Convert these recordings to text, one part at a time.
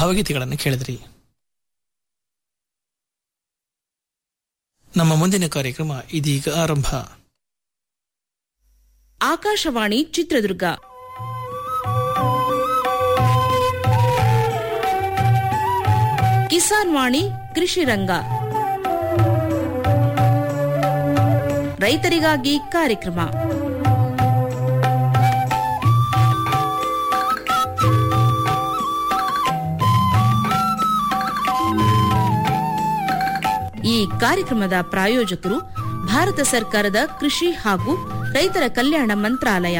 ಭಾವಗೀತೆಗಳನ್ನು ಕೇಳಿದ್ರಿ ನಮ್ಮ ಮುಂದಿನ ಕಾರ್ಯಕ್ರಮ ಇದೀಗ ಆರಂಭ ಆಕಾಶವಾಣಿ ಚಿತ್ರದುರ್ಗ ಕಿಸಾನ್ ವಾಣಿ ಕೃಷಿ ರಂಗ ರೈತರಿಗಾಗಿ ಕಾರ್ಯಕ್ರಮ ಈ ಕಾರ್ಯಕ್ರಮದ ಪ್ರಾಯೋಜಕರು ಭಾರತ ಸರ್ಕಾರದ ಕೃಷಿ ಹಾಗೂ ರೈತರ ಕಲ್ಯಾಣ ಮಂತ್ರಾಲಯ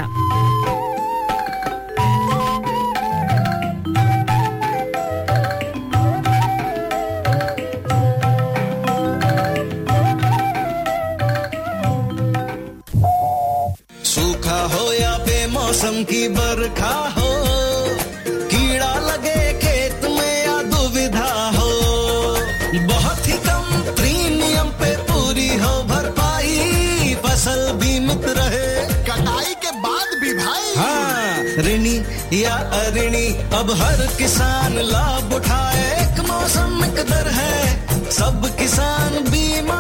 सूखा हो या बेमौसम की बरखा हो कीड़ा लगे खेत में या दुविधा हो बहुत ही कम प्रीमियम पे पूरी हो भरपाई फसल बीमित रहे कटाई के बाद भी भाई हाँ ऋणी या अऋणी अब हर किसान लाभ उठाए एक मौसम एक दर है सब किसान बीमा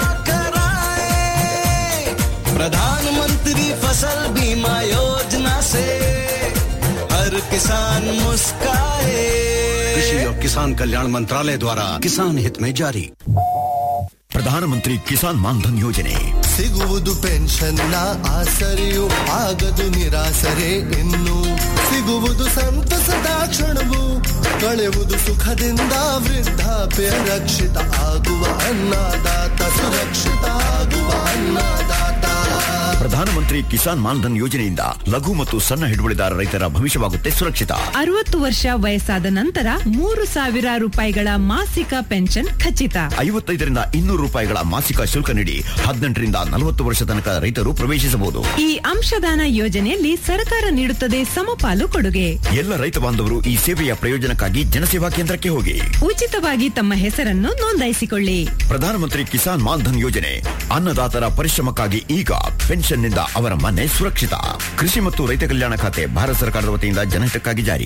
कराए प्रधानमंत्री फसल बीमा योजना से हर किसान मुस्काए कृषि और किसान कल्याण मंत्रालय द्वारा किसान हित में जारी ಪ್ರಧಾನಮಂತ್ರಿ ಕಿಸಾನ್ ಮಾನ್ಧನ್ ಯೋಜನೆ ಸಿಗುವುದು ಪೆನ್ಷನ್ನ ಆಸರೆಯು ಆಗದು ನಿರಾಸರೆ ಇನ್ನು ಸಿಗುವುದು ಸಂತಸದ ಕ್ಷಣವು ಕಳೆಯುವುದು ಸುಖದಿಂದ ವೃದ್ಧಾಪ್ಯ ರಕ್ಷಿತ ಆಗುವ ಅನ್ನದಾತ ಸುರಕ್ಷಿತ ಆಗುವ ಅನ್ನದಾತ ಪ್ರಧಾನಮಂತ್ರಿ ಕಿಸಾನ್ ಮಾನ್ಧನ್ ಯೋಜನೆಯಿಂದ ಲಘು ಮತ್ತು ಸಣ್ಣ ಹಿಡುವಳಿದಾರ ರೈತರ ಭವಿಷ್ಯವಾಗುತ್ತೆ ಸುರಕ್ಷಿತ ಅರವತ್ತು ವರ್ಷ ವಯಸ್ಸಾದ ನಂತರ ಮೂರು ಸಾವಿರ ರೂಪಾಯಿಗಳ ಮಾಸಿಕ ಪೆನ್ಷನ್ ಖಚಿತ ಐವತ್ತೈದರಿಂದ ಇನ್ನೂರು ರೂಪಾಯಿಗಳ ಮಾಸಿಕ ಶುಲ್ಕ ನೀಡಿ ಹದಿನೆಂಟರಿಂದ ನಲವತ್ತು ವರ್ಷ ತನಕ ರೈತರು ಪ್ರವೇಶಿಸಬಹುದು ಈ ಅಂಶದಾನ ಯೋಜನೆಯಲ್ಲಿ ಸರ್ಕಾರ ನೀಡುತ್ತದೆ ಸಮಪಾಲು ಕೊಡುಗೆ ಎಲ್ಲ ರೈತ ಬಾಂಧವರು ಈ ಸೇವೆಯ ಪ್ರಯೋಜನಕ್ಕಾಗಿ ಜನಸೇವಾ ಕೇಂದ್ರಕ್ಕೆ ಹೋಗಿ ಉಚಿತವಾಗಿ ತಮ್ಮ ಹೆಸರನ್ನು ನೋಂದಾಯಿಸಿಕೊಳ್ಳಿ ಪ್ರಧಾನಮಂತ್ರಿ ಕಿಸಾನ್ ಮಾನ್ಧನ್ ಯೋಜನೆ ಅನ್ನದಾತರ ಪರಿಶ್ರಮಕ್ಕಾಗಿ ಈಗ ಪೆನ್ಷನ್ನಿಂದ ಅವರ ಮನೆ ಸುರಕ್ಷಿತ ಕೃಷಿ ಮತ್ತು ರೈತ ಕಲ್ಯಾಣ ಖಾತೆ ಭಾರತ ಸರ್ಕಾರದ ವತಿಯಿಂದ ಜನಹಿತಕ್ಕಾಗಿ ಜಾರಿ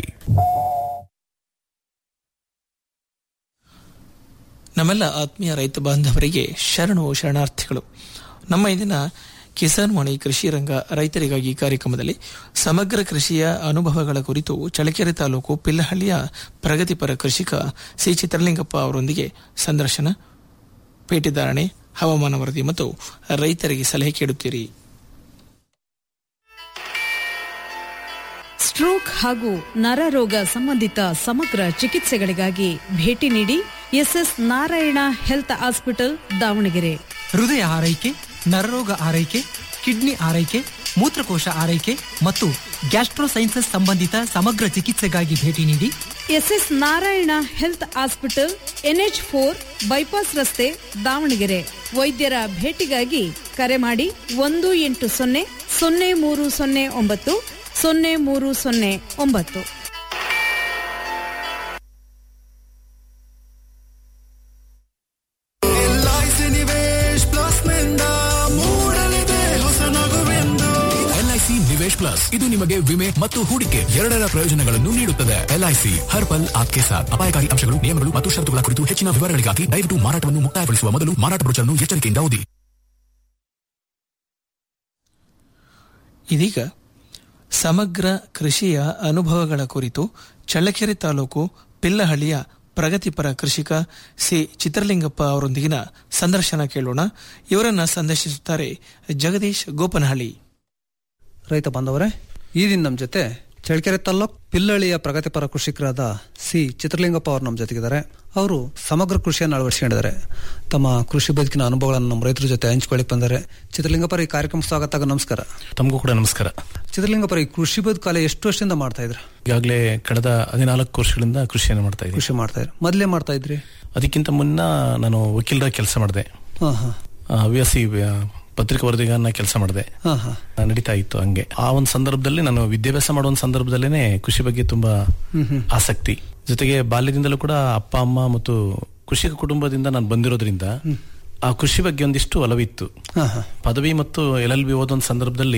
ನಮ್ಮೆಲ್ಲ ಆತ್ಮೀಯ ರೈತ ಬಾಂಧವರಿಗೆ ಶರಣು ಶರಣಾರ್ಥಿಗಳು ನಮ್ಮ ಇಂದಿನ ಕಿಸಾನ್ ವಾಣಿ ಕೃಷಿ ರಂಗ ರೈತರಿಗಾಗಿ ಕಾರ್ಯಕ್ರಮದಲ್ಲಿ ಸಮಗ್ರ ಕೃಷಿಯ ಅನುಭವಗಳ ಕುರಿತು ಚಳ್ಳಕೆರೆ ತಾಲೂಕು ಪಿಲ್ಲಹಳ್ಳಿಯ ಪ್ರಗತಿಪರ ಕೃಷಿಕ ಸಿ ಚಿತ್ರಲಿಂಗಪ್ಪ ಅವರೊಂದಿಗೆ ಸಂದರ್ಶನ ಪೇಟಿಧಾರಣೆ ಹವಾಮಾನ ವರದಿ ಮತ್ತು ರೈತರಿಗೆ ಸಲಹೆ ಕೇಳುತ್ತೀರಿ ಸ್ಟ್ರೋಕ್ ಹಾಗೂ ನರರೋಗ ಸಂಬಂಧಿತ ಸಮಗ್ರ ಚಿಕಿತ್ಸೆಗಳಿಗಾಗಿ ಭೇಟಿ ನೀಡಿ SS Narayana health hospital Davanagere ಹೃದಯ ಆರೈಕೆ ನರರೋಗ ಆರೈಕೆ ಕಿಡ್ನಿ ಆರೈಕೆ ಮೂತ್ರಕೋಶ ಆರೈಕೆ ಮತ್ತು ಗ್ಯಾಸ್ಟ್ರೋಸೈನ್ಸಸ್ ಸಂಬಂಧಿತ ಸಮಗ್ರ ಚಿಕಿತ್ಸೆಗಾಗಿ ಭೇಟಿ ನೀಡಿ SS Narayana health hospital NH four bypass ರಸ್ತೆ ದಾವಣಗೆರೆ ವೈದ್ಯರ ಭೇಟಿಗಾಗಿ ಕರೆ ಮಾಡಿ ಒಂದು ಎಂಟು ಸೊನ್ನೆ ಸೊನ್ನೆ ಮೂರು ಸೊನ್ನೆ ಒಂಬತ್ತು ಸೊನ್ನೆ ಮೂರು ಸೊನ್ನೆ ಒಂಬತ್ತು ಎಲ್ಐಸಿ ನಿವೇಶ್ ಪ್ಲಸ್ ನಿಂದ ಮೂಡಲಿದೆ ಹೊಸ ನಗುವೆಂದು ಎಲ್ಐಸಿ ನಿವೇಶ್ ಪ್ಲಸ್ ಇದು ನಿಮಗೆ ವಿಮೆ ಮತ್ತು ಹೂಡಿಕೆ ಎರಡರ ಪ್ರಯೋಜನಗಳನ್ನು ನೀಡುತ್ತದೆ ಎಲ್ಐಸಿ ಹರ್ ಪಲ್ ಆಪ್ಕೆ ಸಾಥ್ ಅಪಾಯಕಾರಿ ಅಂಶಗಳು ನಿಯಮಗಳು ಮತ್ತು ಷರತ್ತುಗಳ ಕುರಿತು ಹೆಚ್ಚಿನ ವಿವರಗಳಿಗಾಗಿ ದಯವಿಟ್ಟು ಮಾರಾಟವನ್ನು ಮುಕ್ತಾಯಗೊಳಿಸುವ ಮೊದಲು ಮಾರಾಟ ಬ್ರೋಚರ್ನ್ನು ಎಚ್ಚರಿಕೆಯಿಂದ ಓದಿ ಇದೀಗ ಸಮಗ್ರ ಕೃಷಿಯ ಅನುಭವಗಳ ಕುರಿತು ಚಳ್ಳಕೆರೆ ತಾಲೂಕು ಪಿಲ್ಲಹಳ್ಳಿಯ ಪ್ರಗತಿಪರ ಕೃಷಿಕ ಸಿ ಚಿತ್ರಲಿಂಗಪ್ಪ ಅವರೊಂದಿಗಿನ ಸಂದರ್ಶನ ಕೇಳೋಣ ಇವರನ್ನ ಸಂದರ್ಶಿಸುತ್ತಾರೆ ಜಗದೀಶ್ ಗೋಪನಹಳ್ಳಿ ರೈತ ಬಾಂಧವರೇ ಈ ದಿನ ನಮ್ಮ ಜೊತೆ ಚಳ್ಳಕೆರೆ ತಾಲ್ಲೂಕ್ ಪಿಲ್ಲಳಿಯ ಪ್ರಗತಿಪರ ಕೃಷಿಕರಾದ ಸಿ ಚಿತ್ರಲಿಂಗಪ್ಪ ಅವರು ನಮ್ಮ ಜೊತೆಗಿದ್ದಾರೆ ಅವರು ಸಮಗ್ರ ಕೃಷಿಯನ್ನು ಅಳವಡಿಸಿಕೊಂಡಿದ್ದಾರೆ ತಮ್ಮ ಕೃಷಿ ಬದುಕಿನ ಅನುಭವಗಳನ್ನು ನಮ್ಮ ರೈತರ ಜೊತೆ ಹಂಚ್ಕೊಳ್ಳಿಕ್ ಬಂದರೆ ಚಿತ್ರಲಿಂಗಪ್ಪರ ಈ ಕಾರ್ಯಕ್ರಮ ಸ್ವಾಗತ ನಮಸ್ಕಾರ ತಮಗೂ ಕೂಡ ನಮಸ್ಕಾರ ಚಿತ್ರಲಿಂಗಪ್ಪರ ಈ ಕೃಷಿ ಬದುಕಾಲ ಎಷ್ಟು ವರ್ಷದಿಂದ ಮಾಡ್ತಾ ಇದ್ರ ಈಗಾಗಲೇ ಕಳೆದ ಹದಿನಾಲ್ಕು ವರ್ಷಗಳಿಂದ ಕೃಷಿಯನ್ನು ಮಾಡ್ತಾ ಇದ್ದೀನಿ ಕೃಷಿ ಮಾಡ್ತಾ ಇದ್ರು ಮೊದಲೇ ಮಾಡ್ತಾ ಇದ್ರಿ ಅದಕ್ಕಿಂತ ಮುನ್ನ ನಾನು ವಕೀಲರ ಕೆಲಸ ಮಾಡಿದೆ ಹಾ ಹಾ ಹವ್ಯಾಸಿ ಆ, ಪತ್ರಿಕಾ ವರದಿಗಾರನ ಕೆಲಸ ಮಾಡಿದೆ ಹಾ ಹಾ ನಡೀತಾ ಇತ್ತು ಹಂಗೆ ಆ ಒಂದು ಸಂದರ್ಭದಲ್ಲಿ ನಾನು ವಿದ್ಯಾಭ್ಯಾಸ ಮಾಡೋ ಒಂದು ಸಂದರ್ಭದಲ್ಲೇನೆ ಕೃಷಿ ಬಗ್ಗೆ ತುಂಬಾ ಹ್ಮ್ ಹ್ಮ್ ಆಸಕ್ತಿ ಜೊತೆಗೆ ಬಾಲ್ಯದಿಂದಲೂ ಕೂಡ ಅಪ್ಪ ಅಮ್ಮ ಮತ್ತು ಕೃಷಿಕ ಕುಟುಂಬದಿಂದ ನಾನು ಬಂದಿರೋದ್ರಿಂದ ಆ ಕೃಷಿ ಬಗ್ಗೆ ಒಂದಿಷ್ಟು ಒಲವಿತ್ತು ಹಾ ಹಾ ಪದವಿ ಮತ್ತು ಎಲ್ ಎಲ್ ಬಿ ಓದೋ ಒಂದು ಸಂದರ್ಭದಲ್ಲಿ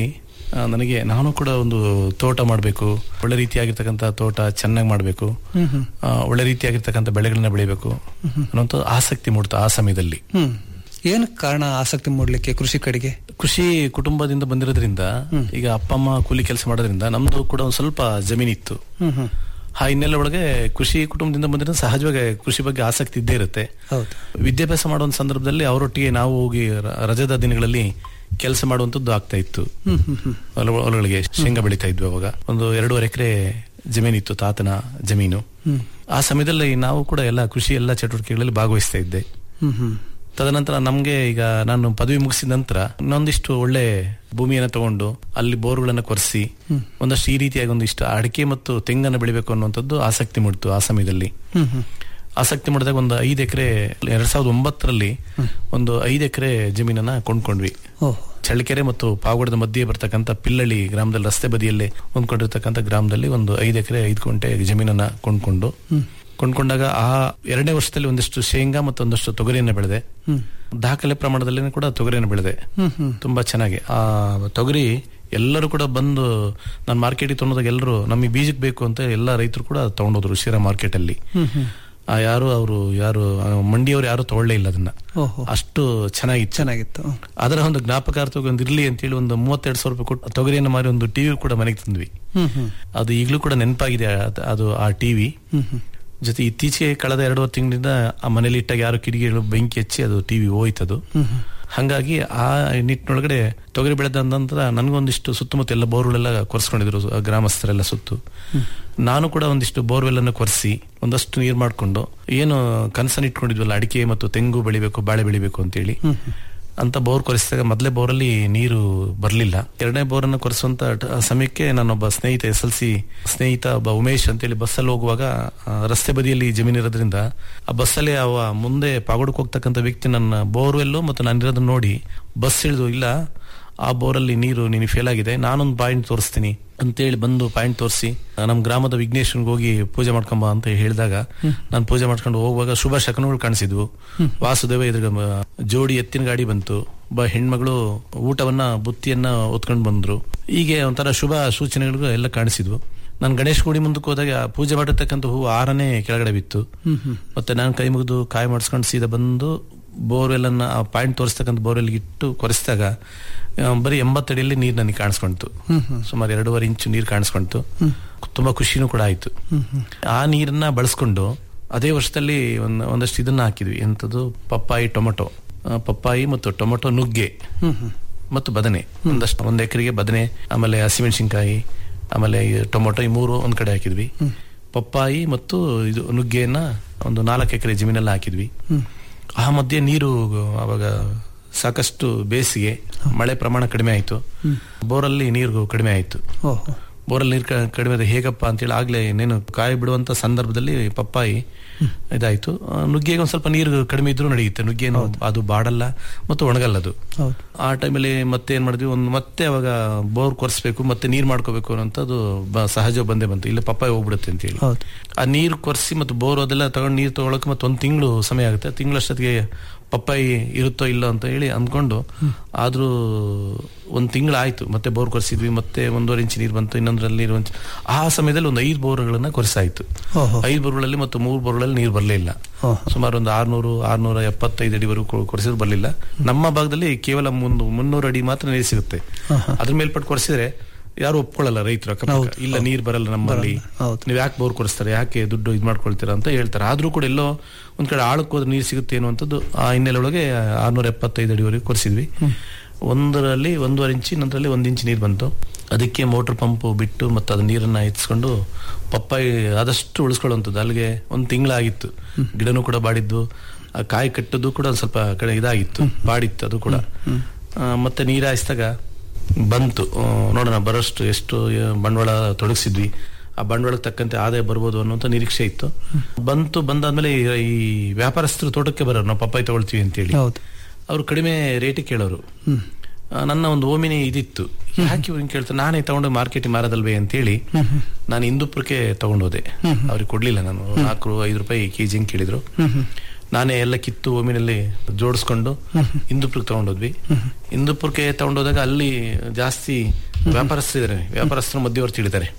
ಆ, ನನಗೆ ನಾನು ಕೂಡ ಒಂದು ತೋಟ ಮಾಡಬೇಕು ಒಳ್ಳೆ ರೀತಿಯಾಗಿರ್ತಕ್ಕಂಥ ತೋಟ ಚೆನ್ನಾಗಿ ಮಾಡಬೇಕು ಹ್ಮ್ ಹ್ಮ್ ಒಳ್ಳೆ ರೀತಿಯಾಗಿರ್ತಕ್ಕಂಥ ಬೆಳೆಗಳನ್ನ ಬೆಳಿಬೇಕು ಅನ್ನೋಂಥ ಆಸಕ್ತಿ ಮೂಡ್ತು ಆ ಸಮಯದಲ್ಲಿ ಹ್ಮ್ ಏನು ಕಾರಣ ಆಸಕ್ತಿ ಮೂಡ್ಲಿಕ್ಕೆ ಕೃಷಿ ಕಡೆಗೆ ಕೃಷಿ ಕುಟುಂಬದಿಂದ ಬಂದಿರೋದ್ರಿಂದ ಈಗ ಅಪ್ಪ ಅಮ್ಮ ಕೂಲಿ ಕೆಲಸ ಮಾಡೋದ್ರಿಂದ ನಮ್ದು ಕೂಡ ಒಂದು ಸ್ವಲ್ಪ ಜಮೀನಿತ್ತು ಹ್ಮ್ ಹ್ಮ್ ಆ ಹಿನ್ನೆಲೆ ಒಳಗೆ ಕೃಷಿ ಕುಟುಂಬದಿಂದ ಬಂದಿರೋ ಸಹಜವಾಗಿ ಕೃಷಿ ಬಗ್ಗೆ ಆಸಕ್ತಿ ಇದ್ದೇ ಇರುತ್ತೆ ಹೌದು ವಿದ್ಯಾಭ್ಯಾಸ ಮಾಡುವ ಸಂದರ್ಭದಲ್ಲಿ ಅವರೊಟ್ಟಿಗೆ ನಾವು ಹೋಗಿ ರ- ರಜದ ದಿನಗಳಲ್ಲಿ ಕೆಲಸ ಮಾಡುವಂತದ್ದು ಆಗ್ತಾ ಇತ್ತು ಹ್ಮ್ ಹ್ಮ್ ಹ್ಮ್ ಹೊಲ- ಹೊಲಗಳಿಗೆ ಶೇಂಗಾ ಬೆಳೀತಾ ಇದ್ವಿ ಅವಾಗ ಒಂದು ಎರಡೂವರೆ ಎಕರೆ ಜಮೀನಿತ್ತು ತಾತನ ಜಮೀನು ಹ್ಮ್ ಆ ಸಮಯದಲ್ಲಿ ನಾವು ಕೂಡ ಎಲ್ಲ ಕೃಷಿ ಎಲ್ಲ ಚಟುವಟಿಕೆಗಳಲ್ಲಿ ಭಾಗವಹಿಸ್ತಾ ಇದ್ದೆ ಹ್ಮ್ ಹ್ಮ್ ತದನಂತರ ನಮ್ಗೆ ಈಗ ನಾನು ಪದವಿ ಮುಗಿಸಿದ ನಂತರ ಇನ್ನೊಂದಿಷ್ಟು ಒಳ್ಳೆ ಭೂಮಿಯನ್ನು ತಗೊಂಡು ಅಲ್ಲಿ ಬೋರ್ಗಳನ್ನ ಕೊರೆಸಿ ಒಂದಷ್ಟು ಈ ರೀತಿಯಾಗಿ ಒಂದಿಷ್ಟು ಅಡಿಕೆ ಮತ್ತು ತೆಂಗನ್ನು ಬೆಳಿಬೇಕು ಅನ್ನುವಂಥದ್ದು ಆಸಕ್ತಿ ಮೂಡಿತು ಆ ಸಮಯದಲ್ಲಿ ಹ್ಮ್ ಹ್ಮ್ ಆಸಕ್ತಿ ಮಾಡಿದಾಗ ಒಂದು ಐದು ಎಕರೆ ಎರಡ್ ಸಾವಿರದ ಒಂಬತ್ತರಲ್ಲಿ ಒಂದು ಐದು ಎಕರೆ ಜಮೀನನ್ನ ಕೊಂಡ್ಕೊಂಡ್ವಿ ಓಹ್ ಚಳ್ಳಕೆರೆ ಮತ್ತು ಪಾವಗಡದ ಮಧ್ಯೆ ಬರ್ತಕ್ಕಂಥ ಪಿಲ್ಲಳ್ಳಿ ಗ್ರಾಮದಲ್ಲಿ ರಸ್ತೆ ಬದಿಯಲ್ಲೇ ಹೊಂದ್ಕೊಂಡಿರ್ತಕ್ಕಂಥ ಗ್ರಾಮದಲ್ಲಿ ಒಂದು ಐದು ಎಕರೆ ಐದು ಕುಂಟೆ ಜಮೀನನ್ನ ಕೊಂಡ್ಕೊಂಡು ಕೊಂಡ್ಕೊಂಡಾಗ ಆ ಎರಡನೇ ವರ್ಷದಲ್ಲಿ ಒಂದಿಷ್ಟು ಶೇಂಗಾ ಮತ್ತು ಒಂದಷ್ಟು ತೊಗರಿಯನ್ನು ಬೆಳೆದೆ ಹ್ಮ್ ದಾಖಲೆ ಪ್ರಮಾಣದಲ್ಲಿ ಕೂಡ ತೊಗರಿಯನ್ನು ಬೆಳೆದೆ ಹ್ಮ್ ಹ್ಮ್ ತುಂಬಾ ಚೆನ್ನಾಗಿ ಆ ತೊಗರಿ ಎಲ್ಲರೂ ಕೂಡ ಬಂದು ನಾನು ಮಾರ್ಕೆಟಿಗೆ ತೊಗೊಂಡಾಗ ಎಲ್ಲರೂ ನಮಗೆ ಬೀಜಕ್ಕೆ ಬೇಕು ಅಂತ ಎಲ್ಲ ರೈತರು ಕೂಡ ತಗೊಂಡೋದ್ರು ಶಿರಾ ಮಾರ್ಕೆಟ್ ಅಲ್ಲಿ ಹ್ಮ್ ಹ್ಮ್ ಆ ಯಾರು ಅವರು ಯಾರು ಆ ಮಂಡಿಯವರು ಯಾರು ತಗೊಳ್ಳೇ ಇಲ್ಲ ಅದನ್ನ ಓಹೋ ಅಷ್ಟು ಚೆನ್ನಾಗಿತ್ತು ಚೆನ್ನಾಗಿತ್ತು ಅದರ ಒಂದು ಜ್ಞಾಪಕಾರ್ಥವಾಗಿ ಒಂದು ಇರ್ಲಿ ಅಂತೇಳಿ ಒಂದು ಮೂವತ್ತೆರಡು ಸಾವಿರ ರೂಪಾಯಿ ಕೊಟ್ಟು ತೊಗರಿಯನ್ನು ಮಾರಿ ಒಂದು ಟಿವಿ ಕೂಡ ಮನೆಗೆ ತಂದ್ವಿ ಹ್ಮ್ ಹ್ಮ್ ಅದು ಈಗಲೂ ಕೂಡ ನೆನಪಾಗಿದೆ ಅದ್- ಅದು ಆ ಟಿವಿ ಹ್ಮ್ ಹ್ಮ್ ಜೊತೆ ಇತ್ತೀಚೆಗೆ ಕಳೆದ ಎರಡೂವರೆ ತಿಂಗಳಿಂದ ಆ ಮನೇಲಿ ಇಟ್ಟಾಗ ಯಾರು ಕಿಡಿಗೆಗಳು ಬೆಂಕಿ ಹಚ್ಚಿ ಅದು ಟಿವಿ ಹೋಯ್ತದು ಹ್ಮ್ ಹ್ಮ್ ಹಂಗಾಗಿ ಆ ನಿಟ್ಟಿನೊಳಗಡೆ ತೊಗರಿ ಬೆಳೆದ ನಂತರ ನನಗೊಂದಿಷ್ಟು ಸುತ್ತಮುತ್ತ ಎಲ್ಲ ಬೋರ್ಗಳೆಲ್ಲ ಕೊರೆಸ್ಕೊಂಡಿದ್ರು ಆ ಗ್ರಾಮಸ್ಥರೆಲ್ಲ ಸುತ್ತು ನಾನು ಕೂಡ ಒಂದಿಷ್ಟು ಬೋರ್ವೆಲ್ ಅನ್ನು ಕೊರೆಸಿ ಒಂದಷ್ಟು ನೀರು ಮಾಡಿಕೊಂಡು ಏನು ಕನಸನ್ನು ಇಟ್ಕೊಂಡಿದ್ವಲ್ಲ ಅಡಿಕೆ ಮತ್ತು ತೆಂಗು ಬೆಳಿಬೇಕು ಬಾಳೆ ಬೆಳಿಬೇಕು ಅಂತೇಳಿ ಅಂತ ಬೋರ್ ಕೊರೆಸಿದಾಗ ಮೊದಲೇ ಬೋರಲ್ಲಿ ನೀರು ಬರಲಿಲ್ಲ ಎರಡನೇ ಬೋರನ್ನು ಕೊರೆಸುವಂತ ಟ- ಸಮಯಕ್ಕೆ ನನ್ನೊಬ್ಬ ಸ್ನೇಹಿತ ಎಸ್ ಎಲ್ ಸಿ ಸ್ನೇಹಿತ ಒಬ್ಬ ಉಮೇಶ್ ಅಂತೇಳಿ ಬಸ್ಸಲ್ಲಿ ಹೋಗುವಾಗ ಆ, ರಸ್ತೆ ಬದಿಯಲ್ಲಿ ಜಮೀನು ಇರೋದ್ರಿಂದ ಆ ಬಸ್ಸಲ್ಲಿ ಅವ ಮುಂದೆ ಪಾಗೋಡಕ್ಕೆ ಹೋಗ್ತಕ್ಕಂಥ ವ್ಯಕ್ತಿ ನನ್ನ ಬೋರ್ವೆಲ್ಲು ಮತ್ತು ನಾನಿರೋದನ್ನ ನೋಡಿ ಬಸ್ ಇಳಿದು ಇಲ್ಲ ಆ ಬೋರಲ್ಲಿ ನೀರು ನೀನು ಫೇಲ್ ಆಗಿದೆ ನಾನೊಂದು ಪಾಯಿಂಟ್ ತೋರಿಸ್ತೀನಿ ಅಂತೇಳಿ ಬಂದು ಪಾಯಿಂಟ್ ತೋರಿಸಿ ನಮ್ಮ ಗ್ರಾಮದ ವಿಘ್ನೇಶ್ವನ್ಗೆ ಹೋಗಿ ಪೂಜೆ ಮಾಡ್ಕೊಂಬ ಅಂತ ಹೇಳಿದಾಗ ನಾನು ಪೂಜೆ ಮಾಡ್ಕೊಂಡು ಹೋಗುವಾಗ ಶುಭ ಶಕನಗಳು ಕಾಣಿಸಿದ್ವು ವಾಸುದೇವ ಎದುರು ಮ- ಜೋಡಿ ಎತ್ತಿನ ಗಾಡಿ ಬಂತು ಒಬ್ಬ ಹೆಣ್ಮಗಳು ಊಟವನ್ನ ಬುತ್ತಿಯನ್ನ ಹೊತ್ಕೊಂಡು ಬಂದ್ರು ಹೀಗೆ ಒಂಥರ ಶುಭ ಸೂಚನೆಗಳು ಎಲ್ಲ ಕಾಣಿಸಿದ್ವು ನಾನು ಗಣೇಶ್ ಗುಡಿ ಮುಂದಕ್ಕೆ ಹೋದಾಗ ಆ ಪೂಜೆ ಮಾಡಿರ್ತಕ್ಕಂಥ ಹೂವು ಆರನೇ ಕೆಳಗಡೆ ಬಿತ್ತು ಹ್ಮ್ ಹ್ಮ್ ಮತ್ತೆ ನಾನು ಕೈ ಮುಗಿದು ಕಾಯಿ ಮಾಡಿಸ್ಕೊಂಡು ಸೀದಾ ಬಂದು ಬೋರ್ವೆಲ್ ಅನ್ನ ಆ ಪಾಯಿಂಟ್ ತೋರಿಸ್ತಕ್ಕಂಥ ಬೋರ್ವೆಲ್ ಇಟ್ಟು ಕೊರೆಸಿದಾಗ ಆ, ಬರೀ ಎಂಬತ್ತಡಿಯಲ್ಲಿ ನೀರು ನನಗೆ ಕಾಣಿಸ್ಕೊಂತು ಹ್ಮ್ ಹ್ಮ್ ಸುಮಾರು ಎರಡೂವರೆ ಇಂಚು ನೀರು ಕಾಣಿಸ್ಕೊಂತು ತುಂಬಾ ಖುಷಿನೂ ಕೂಡ ಆಯ್ತು ಹ್ಮ್ ಹ್ಮ್ ಆ ನೀರನ್ನ ಬಳಸ್ಕೊಂಡು ಅದೇ ವರ್ಷದಲ್ಲಿ ಒಂದ್ ಒಂದಷ್ಟು ಇದನ್ನ ಹಾಕಿದ್ವಿ ಎಂತದ್ದು ಪಪ್ಪಾಯಿ ಟೊಮೊಟೊ ಆ, ಪಪ್ಪಾಯಿ ಮತ್ತು ಟೊಮೊಟೊ ನುಗ್ಗೆ ಹ್ಮ್ ಹ್ಮ್ ಮತ್ತು ಬದನೆ ಒಂದಷ್ಟು ಒಂದ್ ಎಕರೆಗೆ ಬದನೆ ಆಮೇಲೆ ಹಸಿಮೆಣಸಿನ್ಕಾಯಿ ಆಮೇಲೆ ಈ ಟೊಮೊಟೊ ಈ ಮೂರು ಒಂದ್ ಕಡೆ ಹಾಕಿದ್ವಿ ಪಪ್ಪಾಯಿ ಮತ್ತು ಇದು ನುಗ್ಗೆಯನ್ನ ಒಂದು ನಾಲ್ಕು ಎಕರೆ ಜಮೀನೆಲ್ಲ ಹಾಕಿದ್ವಿ ಹ್ಮ್ ಆ ಮಧ್ಯೆ ನೀರು ಅವಾಗ ಸಾಕಷ್ಟು ಬೇಸಿಗೆ ಮಳೆ ಪ್ರಮಾಣ ಕಡಿಮೆ ಆಯ್ತು ಬೋರಲ್ಲಿ ನೀರು ಕಡಿಮೆ ಆಯ್ತು ಓಹೋ ಬೋರಲ್ಲಿ ನೀರು ಕ- ಕಡಿಮೆ ಆದ ಹೇಗಪ್ಪ ಅಂತೇಳಿ ಆಗ್ಲೇ ಇನ್ನೇನು ಕಾಯಿ ಬಿಡುವಂತ ಸಂದರ್ಭದಲ್ಲಿ ಪಪ್ಪಾಯಿ ಇದಾಯ್ತು ಆ, ನುಗ್ಗೆಗೆ ಒಂದ್ ಸ್ವಲ್ಪ ನೀರು ಕಡಿಮೆ ಇದ್ರೂ ನಡೆಯುತ್ತೆ ನುಗ್ಗೇನು ಅದು ಬಾಡಲ್ಲ ಮತ್ತು ಒಣಗಲ್ಲ ಅದು ಹೌದು ಆ ಟೈಮಲ್ಲಿ ಮತ್ತೆ ಏನ್ ಮಾಡಿದ್ವಿ ಒಂದು ಮತ್ತೆ ಅವಾಗ ಬೋರ್ ಕೊರೆಸ್ಬೇಕು ಮತ್ತೆ ನೀರ್ ಮಾಡ್ಕೋಬೇಕು ಅನ್ನೋಂಥದ್ದು ಬ- ಸಹಜ ಬಂದೇ ಬಂತು ಇಲ್ಲ ಪಪ್ಪಾಯಿ ಹೋಗ್ಬಿಡುತ್ತೆ ಅಂತ ಹೇಳಿ ಹೌದು ಆ ನೀರು ಕೊರೆಸಿ ಮತ್ತು ಬೋರ್ ಅದೆಲ್ಲ ತಗೊಂಡು ನೀರು ತಗೊಳಕ್ಕೆ ಮತ್ತೆ ಒಂದು ತಿಂಗಳು ಸಮಯ ಆಗುತ್ತೆ ತಿಂಗಳಷ್ಟೊತ್ತಿಗೆ ಪಪ್ಪಾಯಿ ಇರುತ್ತೋ ಇಲ್ಲೋ ಅಂತ ಹೇಳಿ ಅಂದ್ಕೊಂಡು ಆದ್ರೂ ಒಂದು ತಿಂಗಳಾಯ್ತು ಮತ್ತೆ ಬೋರ್ ಕೊರೆಸಿದ್ವಿ ಮತ್ತೆ ಒಂದೂವರೆ ಇಂಚು ನೀರು ಬಂತು ಇನ್ನೊಂದರಲ್ಲಿ ನೀರು ಬಂತು ಆ ಸಮಯದಲ್ಲಿ ಒಂದು ಐದು ಬೋರ್ಗಳನ್ನ ಕೊರೆಸಾಯ್ತು ಓಹೋ ಐದು ಬೋರ್ಗಳಲ್ಲಿ ಮತ್ತು ಮೂರು ಬೋರ್ಗಳಲ್ಲಿ ನೀರು ಬರಲೇ ಇಲ್ಲ ಓಹೋ ಸುಮಾರು ಒಂದು ಆರ್ನೂರು ಆರ್ನೂರ ಎಪ್ಪತ್ತೈದು ಅಡಿವರೆಗೂ ಕೊರೆಸಿದ್ರು ಬರಲಿಲ್ಲ ನಮ್ಮ ಭಾಗದಲ್ಲಿ ಕೇವಲ ಒಂದು ಮುನ್ನೂರು ಅಡಿ ಮಾತ್ರ ನೀರು ಸಿಗುತ್ತೆ ಅದ್ರ ಮೇಲ್ಪಟ್ಟು ಕೊರೆಸಿದ್ರೆ ಯಾರು ಒಪ್ಕೊಳ್ಳಲ್ಲ ರೈತರು ಅಕ್ಕಪಕ್ಕ ಇಲ್ಲ ನೀರು ಬರಲ್ಲ ನಮ್ಮಲ್ಲಿ ಹೌದು. ನೀವು ಯಾಕೆ ಬೋರ್ ಕೊರೆಸ್ತಾರೆ ಯಾಕೆ ದುಡ್ಡು ಇದು ಮಾಡ್ಕೊಳ್ತೀರಾ ಅಂತ ಹೇಳ್ತಾರೆ ಆದ್ರೂ ಕೂಡ ಎಲ್ಲೋ ಒಂದ್ ಕಡೆ ಆಳಕ್ಕೆ ಹೋದ್ರೆ ನೀರು ಸಿಗುತ್ತೆ ಅನ್ನುವಂಥದ್ದು ಆ ಹಿನ್ನೆಲೆ ಒಳಗೆ ಆರ್ನೂರ ಎಪ್ಪತ್ತೈದು ಅಡಿವರೆಗೆ ಕೊರೆಸಿದ್ವಿ ಒಂದರಲ್ಲಿ ಒಂದೂವರೆ ಇಂಚು ಇನ್ನೊಂದರಲ್ಲಿ ಒಂದು ಇಂಚು ನೀರು ಬಂತು ಅದಕ್ಕೆ ಮೋಟರ್ ಪಂಪ್ ಬಿಟ್ಟು ಮತ್ತೆ ಅದ ನೀರನ್ನ ಎತ್ಸ್ಕೊಂಡು ಪಪ್ಪಾಯಿ ಆದಷ್ಟು ಉಳಿಸ್ಕೊಳ್ಳುವಂಥದ್ದು ಅಲ್ಲಿಗೆ ಒಂದು ತಿಂಗಳಾಗಿತ್ತು ಗಿಡನೂ ಕೂಡ ಬಾಡಿದ್ದು ಆ ಕಾಯಿ ಕಟ್ಟದ್ದು ಕೂಡ ಒಂದ್ ಸ್ವಲ್ಪ ಕಡೆ ಇದಾಗಿತ್ತು ಬಾಡಿತ್ತು ಅದು ಕೂಡ ಆ, ಮತ್ತೆ ನೀರು ಹಾಯಿಸಿದಾಗ ಬಂತು ಆ, ನೋಡೋಣ ಬರೋಷ್ಟು ಎಷ್ಟು ಆ, ಬಂಡವಾಳ ತೊಡಗಿಸಿದ್ವಿ ಆ ಬಂಡವಾಳಕ್ಕೆ ತಕ್ಕಂತೆ ಆದಾಯ ಬರ್ಬೋದು ಅನ್ನುವಂಥ ನಿರೀಕ್ಷೆ ಇತ್ತು ಬಂತು ಬಂದಾದ್ಮೇಲೆ ಈ- ಈ ವ್ಯಾಪಾರಸ್ಥರು ತೋಟಕ್ಕೆ ಬರೋರು ನಾವು ಪಪ್ಪಾಯಿ ತಗೊಳ್ತೀವಿ ಅಂತೇಳಿ ಹೌದು ಅವರು ಕಡಿಮೆ ರೇಟಿಗೆ ಕೇಳೋರು ಹ್ಮ್ ಆ, ನನ್ನ ಒಂದು ಓಮಿನಿ ಇದಿತ್ತು ಯಾಕೆ ಇವ್ರನ್ನ ಕೇಳ್ತಾರೆ ನಾನೇ ತಗೊಂಡು ಮಾರ್ಕೆಟಿಗೆ ಮಾರದಲ್ವೇ ಅಂತೇಳಿ ನಾನು ಇಂದುಪುರಕ್ಕೆ ತಗೊಂಡೋದೆ ಅವ್ರಿಗೆ ಕೊಡ್ಲಿಲ್ಲ ನಾನು ನಾಲ್ಕು ಐದು ರೂಪಾಯಿ ಕೆಜಿ ಕೇಳಿದ್ರು ನಾನೇ ಎಲ್ಲ ಕಿತ್ತು ಒಮ್ಮಿನಲ್ಲಿ ಜೋಡಿಸ್ಕೊಂಡು ಇಂದುಪುರಕ್ಕೆ ತಗೊಂಡೋದ್ವಿ ಇಂದುಪುರಕ್ಕೆ ತಗೊಂಡೋದಾಗ ಅಲ್ಲಿ ಜಾಸ್ತಿ ವ್ಯಾಪಾರಸ್ಥರಿದ್ದಾರೆ ವ್ಯಾಪಾರಸ್ಥರು ಮಧ್ಯವರ್ತಿ ಇಳಿತಾರೆ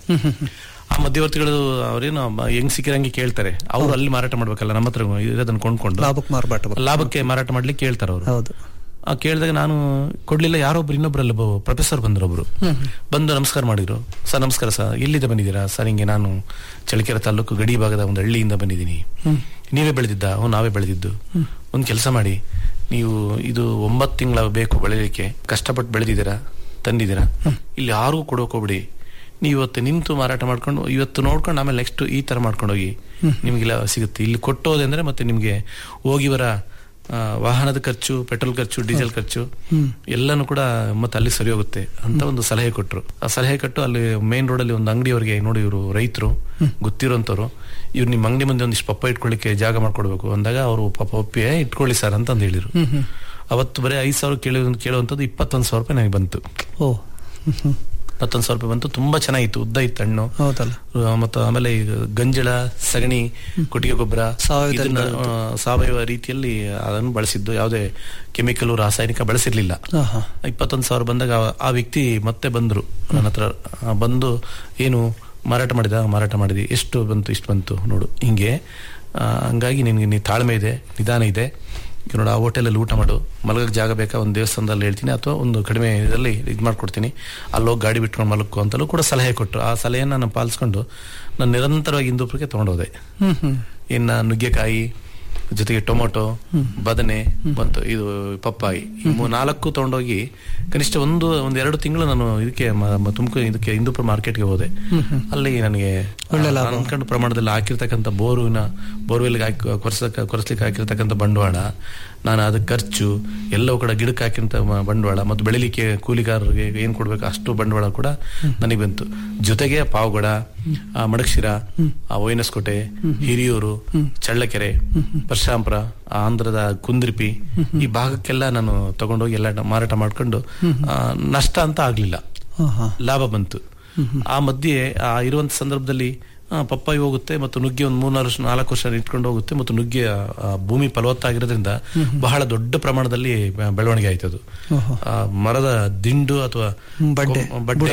ಆ ಮಧ್ಯವರ್ತಿಗಳು ಅವ್ರೇನು ಹೆಂಗ್ ಸಿಕ್ಕಿರಂಗೆ ಕೇಳ್ತಾರೆ ಅವ್ರು ಅಲ್ಲಿ ಮಾರಾಟ ಮಾಡ್ಬೇಕಲ್ಲ ನಮ್ಮ ಹತ್ರ ಇರೋದನ್ನ ಕೊಂಡ್ಕೊಂಡು ಲಾಭಕ್ಕೆ ಮಾರ್ಪಾಟ ಲಾಭಕ್ಕೆ ಮಾರಾಟ ಮಾಡ್ಲಿಕ್ಕೆ ಕೇಳ್ತಾರೆ ಅವರು ಹೌದು ಆ ಕೇಳಿದಾಗ ನಾನು ಕೊಡ್ಲಿಲ್ಲ ಯಾರೊಬ್ರು ಇನ್ನೊಬ್ರಲ್ಲ ಪ್ರೊಫೆಸರ್ ಬಂದ್ರು ಒಬ್ರು ಬಂದು ನಮಸ್ಕಾರ ಮಾಡಿದ್ರು ಸರ್ ನಮಸ್ಕಾರ ಸರ್ ಎಲ್ಲಿಂದ ಬಂದಿದ್ದೀರಾ ಸರ್ ಹಿಂಗೆ ನಾನು ಚಳ್ಳಕೆರೆ ತಾಲೂಕು ಗಡಿ ಭಾಗದ ಒಂದು ಹಳ್ಳಿಯಿಂದ ಬಂದಿದ್ದೀನಿ ನೀವೇ ಬೆಳೆದಿದ್ದ ಹ್ಞೂ ನಾವೇ ಬೆಳೆದಿದ್ದು ಒಂದು ಕೆಲಸ ಮಾಡಿ ನೀವು ಇದು ಒಂಬತ್ತು ತಿಂಗಳ ಬೇಕು ಬೆಳೆಯಲಿಕ್ಕೆ ಕಷ್ಟಪಟ್ಟು ಬೆಳೆದಿದ್ದೀರಾ ತಂದಿದ್ದೀರಾ ಇಲ್ಲಿ ಯಾರಿಗೂ ಕೊಡೋಕೆ ಹೋಗ್ಬಿಡಿ ನೀವು ಇವತ್ತು ನಿಂತು ಮಾರಾಟ ಮಾಡ್ಕೊಂಡು ಇವತ್ತು ನೋಡ್ಕೊಂಡು ಆಮೇಲೆ ನೆಕ್ಸ್ಟ್ ಈ ತರ ಮಾಡ್ಕೊಂಡು ಹೋಗಿ ನಿಮಗೆಲ್ಲ ಸಿಗುತ್ತೆ ಇಲ್ಲಿ ಕೊಟ್ಟೋದೆ ಅಂದ್ರೆ ಮತ್ತೆ ನಿಮ್ಗೆ ಹೋಗಿ ಬರ ಆ, ವಾಹನದ ಖರ್ಚು ಪೆಟ್ರೋಲ್ ಖರ್ಚು ಡೀಸೆಲ್ ಖರ್ಚು ಎಲ್ಲಾನು ಕೂಡ ಮತ್ತೆ ಅಲ್ಲಿ ಸರಿ ಹೋಗುತ್ತೆ ಅಂತ ಒಂದು ಸಲಹೆ ಕೊಟ್ರು ಆ ಸಲಹೆ ಕೊಟ್ಟು ಅಲ್ಲಿ ಮೇನ್ ರೋಡ್ ಅಲ್ಲಿ ಒಂದು ಅಂಗಡಿಯವರಿಗೆ ನೋಡಿ ಇವರು ರೈತರು ಗೊತ್ತಿರೋಂಥವ್ರು ಇವ್ರು ನಿಮ್ಮ ಅಂಗಡಿ ಮುಂದೆ ಒಂದಿಷ್ಟು ಪಪ್ಪ ಇಟ್ಕೊಳ್ಳಿಕ್ಕೆ ಜಾಗ ಮಾಡ್ಕೊಡ್ಬೇಕು ಅಂದಾಗ ಅವರು ಪಾಪ ಒಪ್ಪಿ "ಏ, ಇಟ್ಕೊಳ್ಳಿ ಸರ್ ಅಂತ ಅಂದ್ ಹೇಳಿದ್ರು ಅವತ್ತು ಬರೀ ಐದು ಸಾವಿರ ಕೇಳಿ ಕೇಳುವಂಥದ್ದು ಇಪ್ಪತ್ತೊಂದು ಸಾವಿರ ರೂಪಾಯಿ ನನಗೆ ಬಂತು ಓ ಇಪ್ಪತ್ತೊಂದು ಸಾವಿರ ರೂಪಾಯಿ ಬಂತು ತುಂಬಾ ಚೆನ್ನಾಗಿತ್ತು ಉದ್ದ ಇತ್ತು ಹಣ್ಣು ಹೌದಲ್ಲ ಆ, ಮತ್ತು ಆಮೇಲೆ ಈಗ ಗಂಜಳ ಸಗಣಿ ಕೊಟ್ಟಿಗೆ ಗೊಬ್ಬರ ಸಾವಯವದಲ್ಲಿ ಇದನ್ನ, ಆ, ಸಾವಯವ ರೀತಿಯಲ್ಲಿ ಅದನ್ನು ಬಳಸಿದ್ದು ಯಾವುದೇ ಕೆಮಿಕಲ್ ರಾಸಾಯನಿಕ ಬಳಸಿರ್ಲಿಲ್ಲ ಹಾ, ಹಾ. ಇಪ್ಪತ್ತೊಂದು ಸಾವಿರ ಬಂದಾಗ ಆ- ಆ ವ್ಯಕ್ತಿ ಮತ್ತೆ ಬಂದ್ರು ನನ್ನ ಹತ್ರ ಆ, ಬಂದು ಏನು ಮಾರಾಟ ಮಾಡಿದ ಮಾರಾಟ ಮಾಡಿದಿ ಎಷ್ಟು ಬಂತು ಇಷ್ಟು ಬಂತು ನೋಡು ಹಿಂಗೆ ಆ, ಹಂಗಾಗಿ ನಿನ್ಗೆ ನೀ ತಾಳ್ಮೆ ಇದೆ ನಿಧಾನ ಇದೆ ಈಗ ನೋಡು ಆ ಹೋಟೆಲಲ್ಲಿ ಊಟ ಮಾಡು ಮಲಗಕ್ಕೆ ಜಾಗ ಬೇಕಾ ಒಂದು ದೇವಸ್ಥಾನದಲ್ಲಿ ಹೇಳ್ತೀನಿ ಅಥವಾ ಒಂದು ಕಡಿಮೆ ಇದರಲ್ಲಿ ಇದು ಮಾಡ್ಕೊಡ್ತೀನಿ ಅಲ್ಲೋಗಿ ಗಾಡಿ ಬಿಟ್ಕೊಂಡು ಮಲಕ್ಕೋ ಅಂತಲೂ ಕೂಡ ಸಲಹೆ ಕೊಟ್ಟರು ಆ ಸಲಹೆಯನ್ನು ನಾನು ಪಾಲಿಸ್ಕೊಂಡು ನಾನು ನಿರಂತರವಾಗಿ ಇಂದೂಪುರಕ್ಕೆ ತಗೊಂಡೋದೆ ಹ್ಮ್ ಹ್ಮ್ ಇನ್ನ ನುಗ್ಗೆಕಾಯಿ ಜೊತೆಗೆ ಟೊಮೊಟೊ ಬದನೆ ಮತ್ತು ಇದು ಪಪ್ಪಾಯಿ ಈ ಮೂ- ನಾಲ್ಕು ತಗೊಂಡೋಗಿ ಕನಿಷ್ಠ ಒಂದು ಒಂದ್ ಎರಡು ತಿಂಗಳು ನಾನು ಇದಕ್ಕೆ ತುಮಕೂರು ಇದಕ್ಕೆ ಇಂದೂಪುರ ಮಾರ್ಕೆಟ್ಗೆ ಹೋದೆ ಅಲ್ಲಿ ನನಗೆ ನಾನು ಅನ್ಕೊಂಡು ಪ್ರಮಾಣದಲ್ಲಿ ಹಾಕಿರ್ತಕ್ಕಂಥ ಬೋರುವಿನ ಬೋರ್ವೆಲ್ಗೆ ಹಾಕಿ ಕೊರ್ಸಕ್ಕೆ ಕೊರೆಸ್ಲಿಕ್ಕೆ ಹಾಕಿರ್ತಕ್ಕಂಥ ಬಂಡವಾಳ ನಾನು ಅದಕ್ಕೆ ಖರ್ಚು ಎಲ್ಲವೂ ಕೂಡ ಗಿಡಕ್ಕೆ ಹಾಕಿಂತ ಮ- ಬಂಡವಾಳ ಮತ್ತು ಬೆಳಿಲಿಕ್ಕೆ ಕೂಲಿಗಾರರಿಗೆ ಏನ್ ಕೊಡ್ಬೇಕು ಅಷ್ಟು ಬಂಡವಾಳ ಕೂಡ ನನಗೆ ಬಂತು ಜೊತೆಗೆ ಪಾವಗಡ ಆ ಮಡಕ್ಷಿರ ಆ ಕೋಟೆ ಹಿರಿಯೂರು ಚಳ್ಳಕೆರೆ ಪರಶಾಂಪುರ ಆ ಆಂಧ್ರದ ಕುಂದ್ರಿಪಿ ಈ ಭಾಗಕ್ಕೆಲ್ಲ ನಾನು ತಗೊಂಡೋಗಿ ಎಲ್ಲ ಮಾರಾಟ ಮಾಡ್ಕೊಂಡು ಆ, ನಷ್ಟ ಅಂತ ಆಗ್ಲಿಲ್ಲ ಹಾ, ಹಾ. ಲಾಭ ಬಂತು ಆ ಮಧ್ಯೆ ಆ ಇರುವಂತ ಸಂದರ್ಭದಲ್ಲಿ ಆ, ಪಪ್ಪಾಯಿ ಹೋಗುತ್ತೆ ಮತ್ತು ನುಗ್ಗೆ ಒಂದು ಮೂರ್ನಾರು ವರ್ಷ ನಾಲ್ಕು ವರ್ಷ ಇಟ್ಕೊಂಡು ಹೋಗುತ್ತೆ ಮತ್ತು ನುಗ್ಗೆ ಆ, ಭೂಮಿ ಫಲವತ್ತಾಗಿರೋದ್ರಿಂದ ಬಹಳ ದೊಡ್ಡ ಪ್ರಮಾಣದಲ್ಲಿ ಬೆ- ಬೆಳವಣಿಗೆ ಆಯ್ತದು ಓಹೋ. ಆ, ಮರದ ದಿಂಡು ಅಥವಾ ಹ್ಮ್, ಬಡ್ಡೆ. ಕೊಮ್- ಬಡ್ಡೆ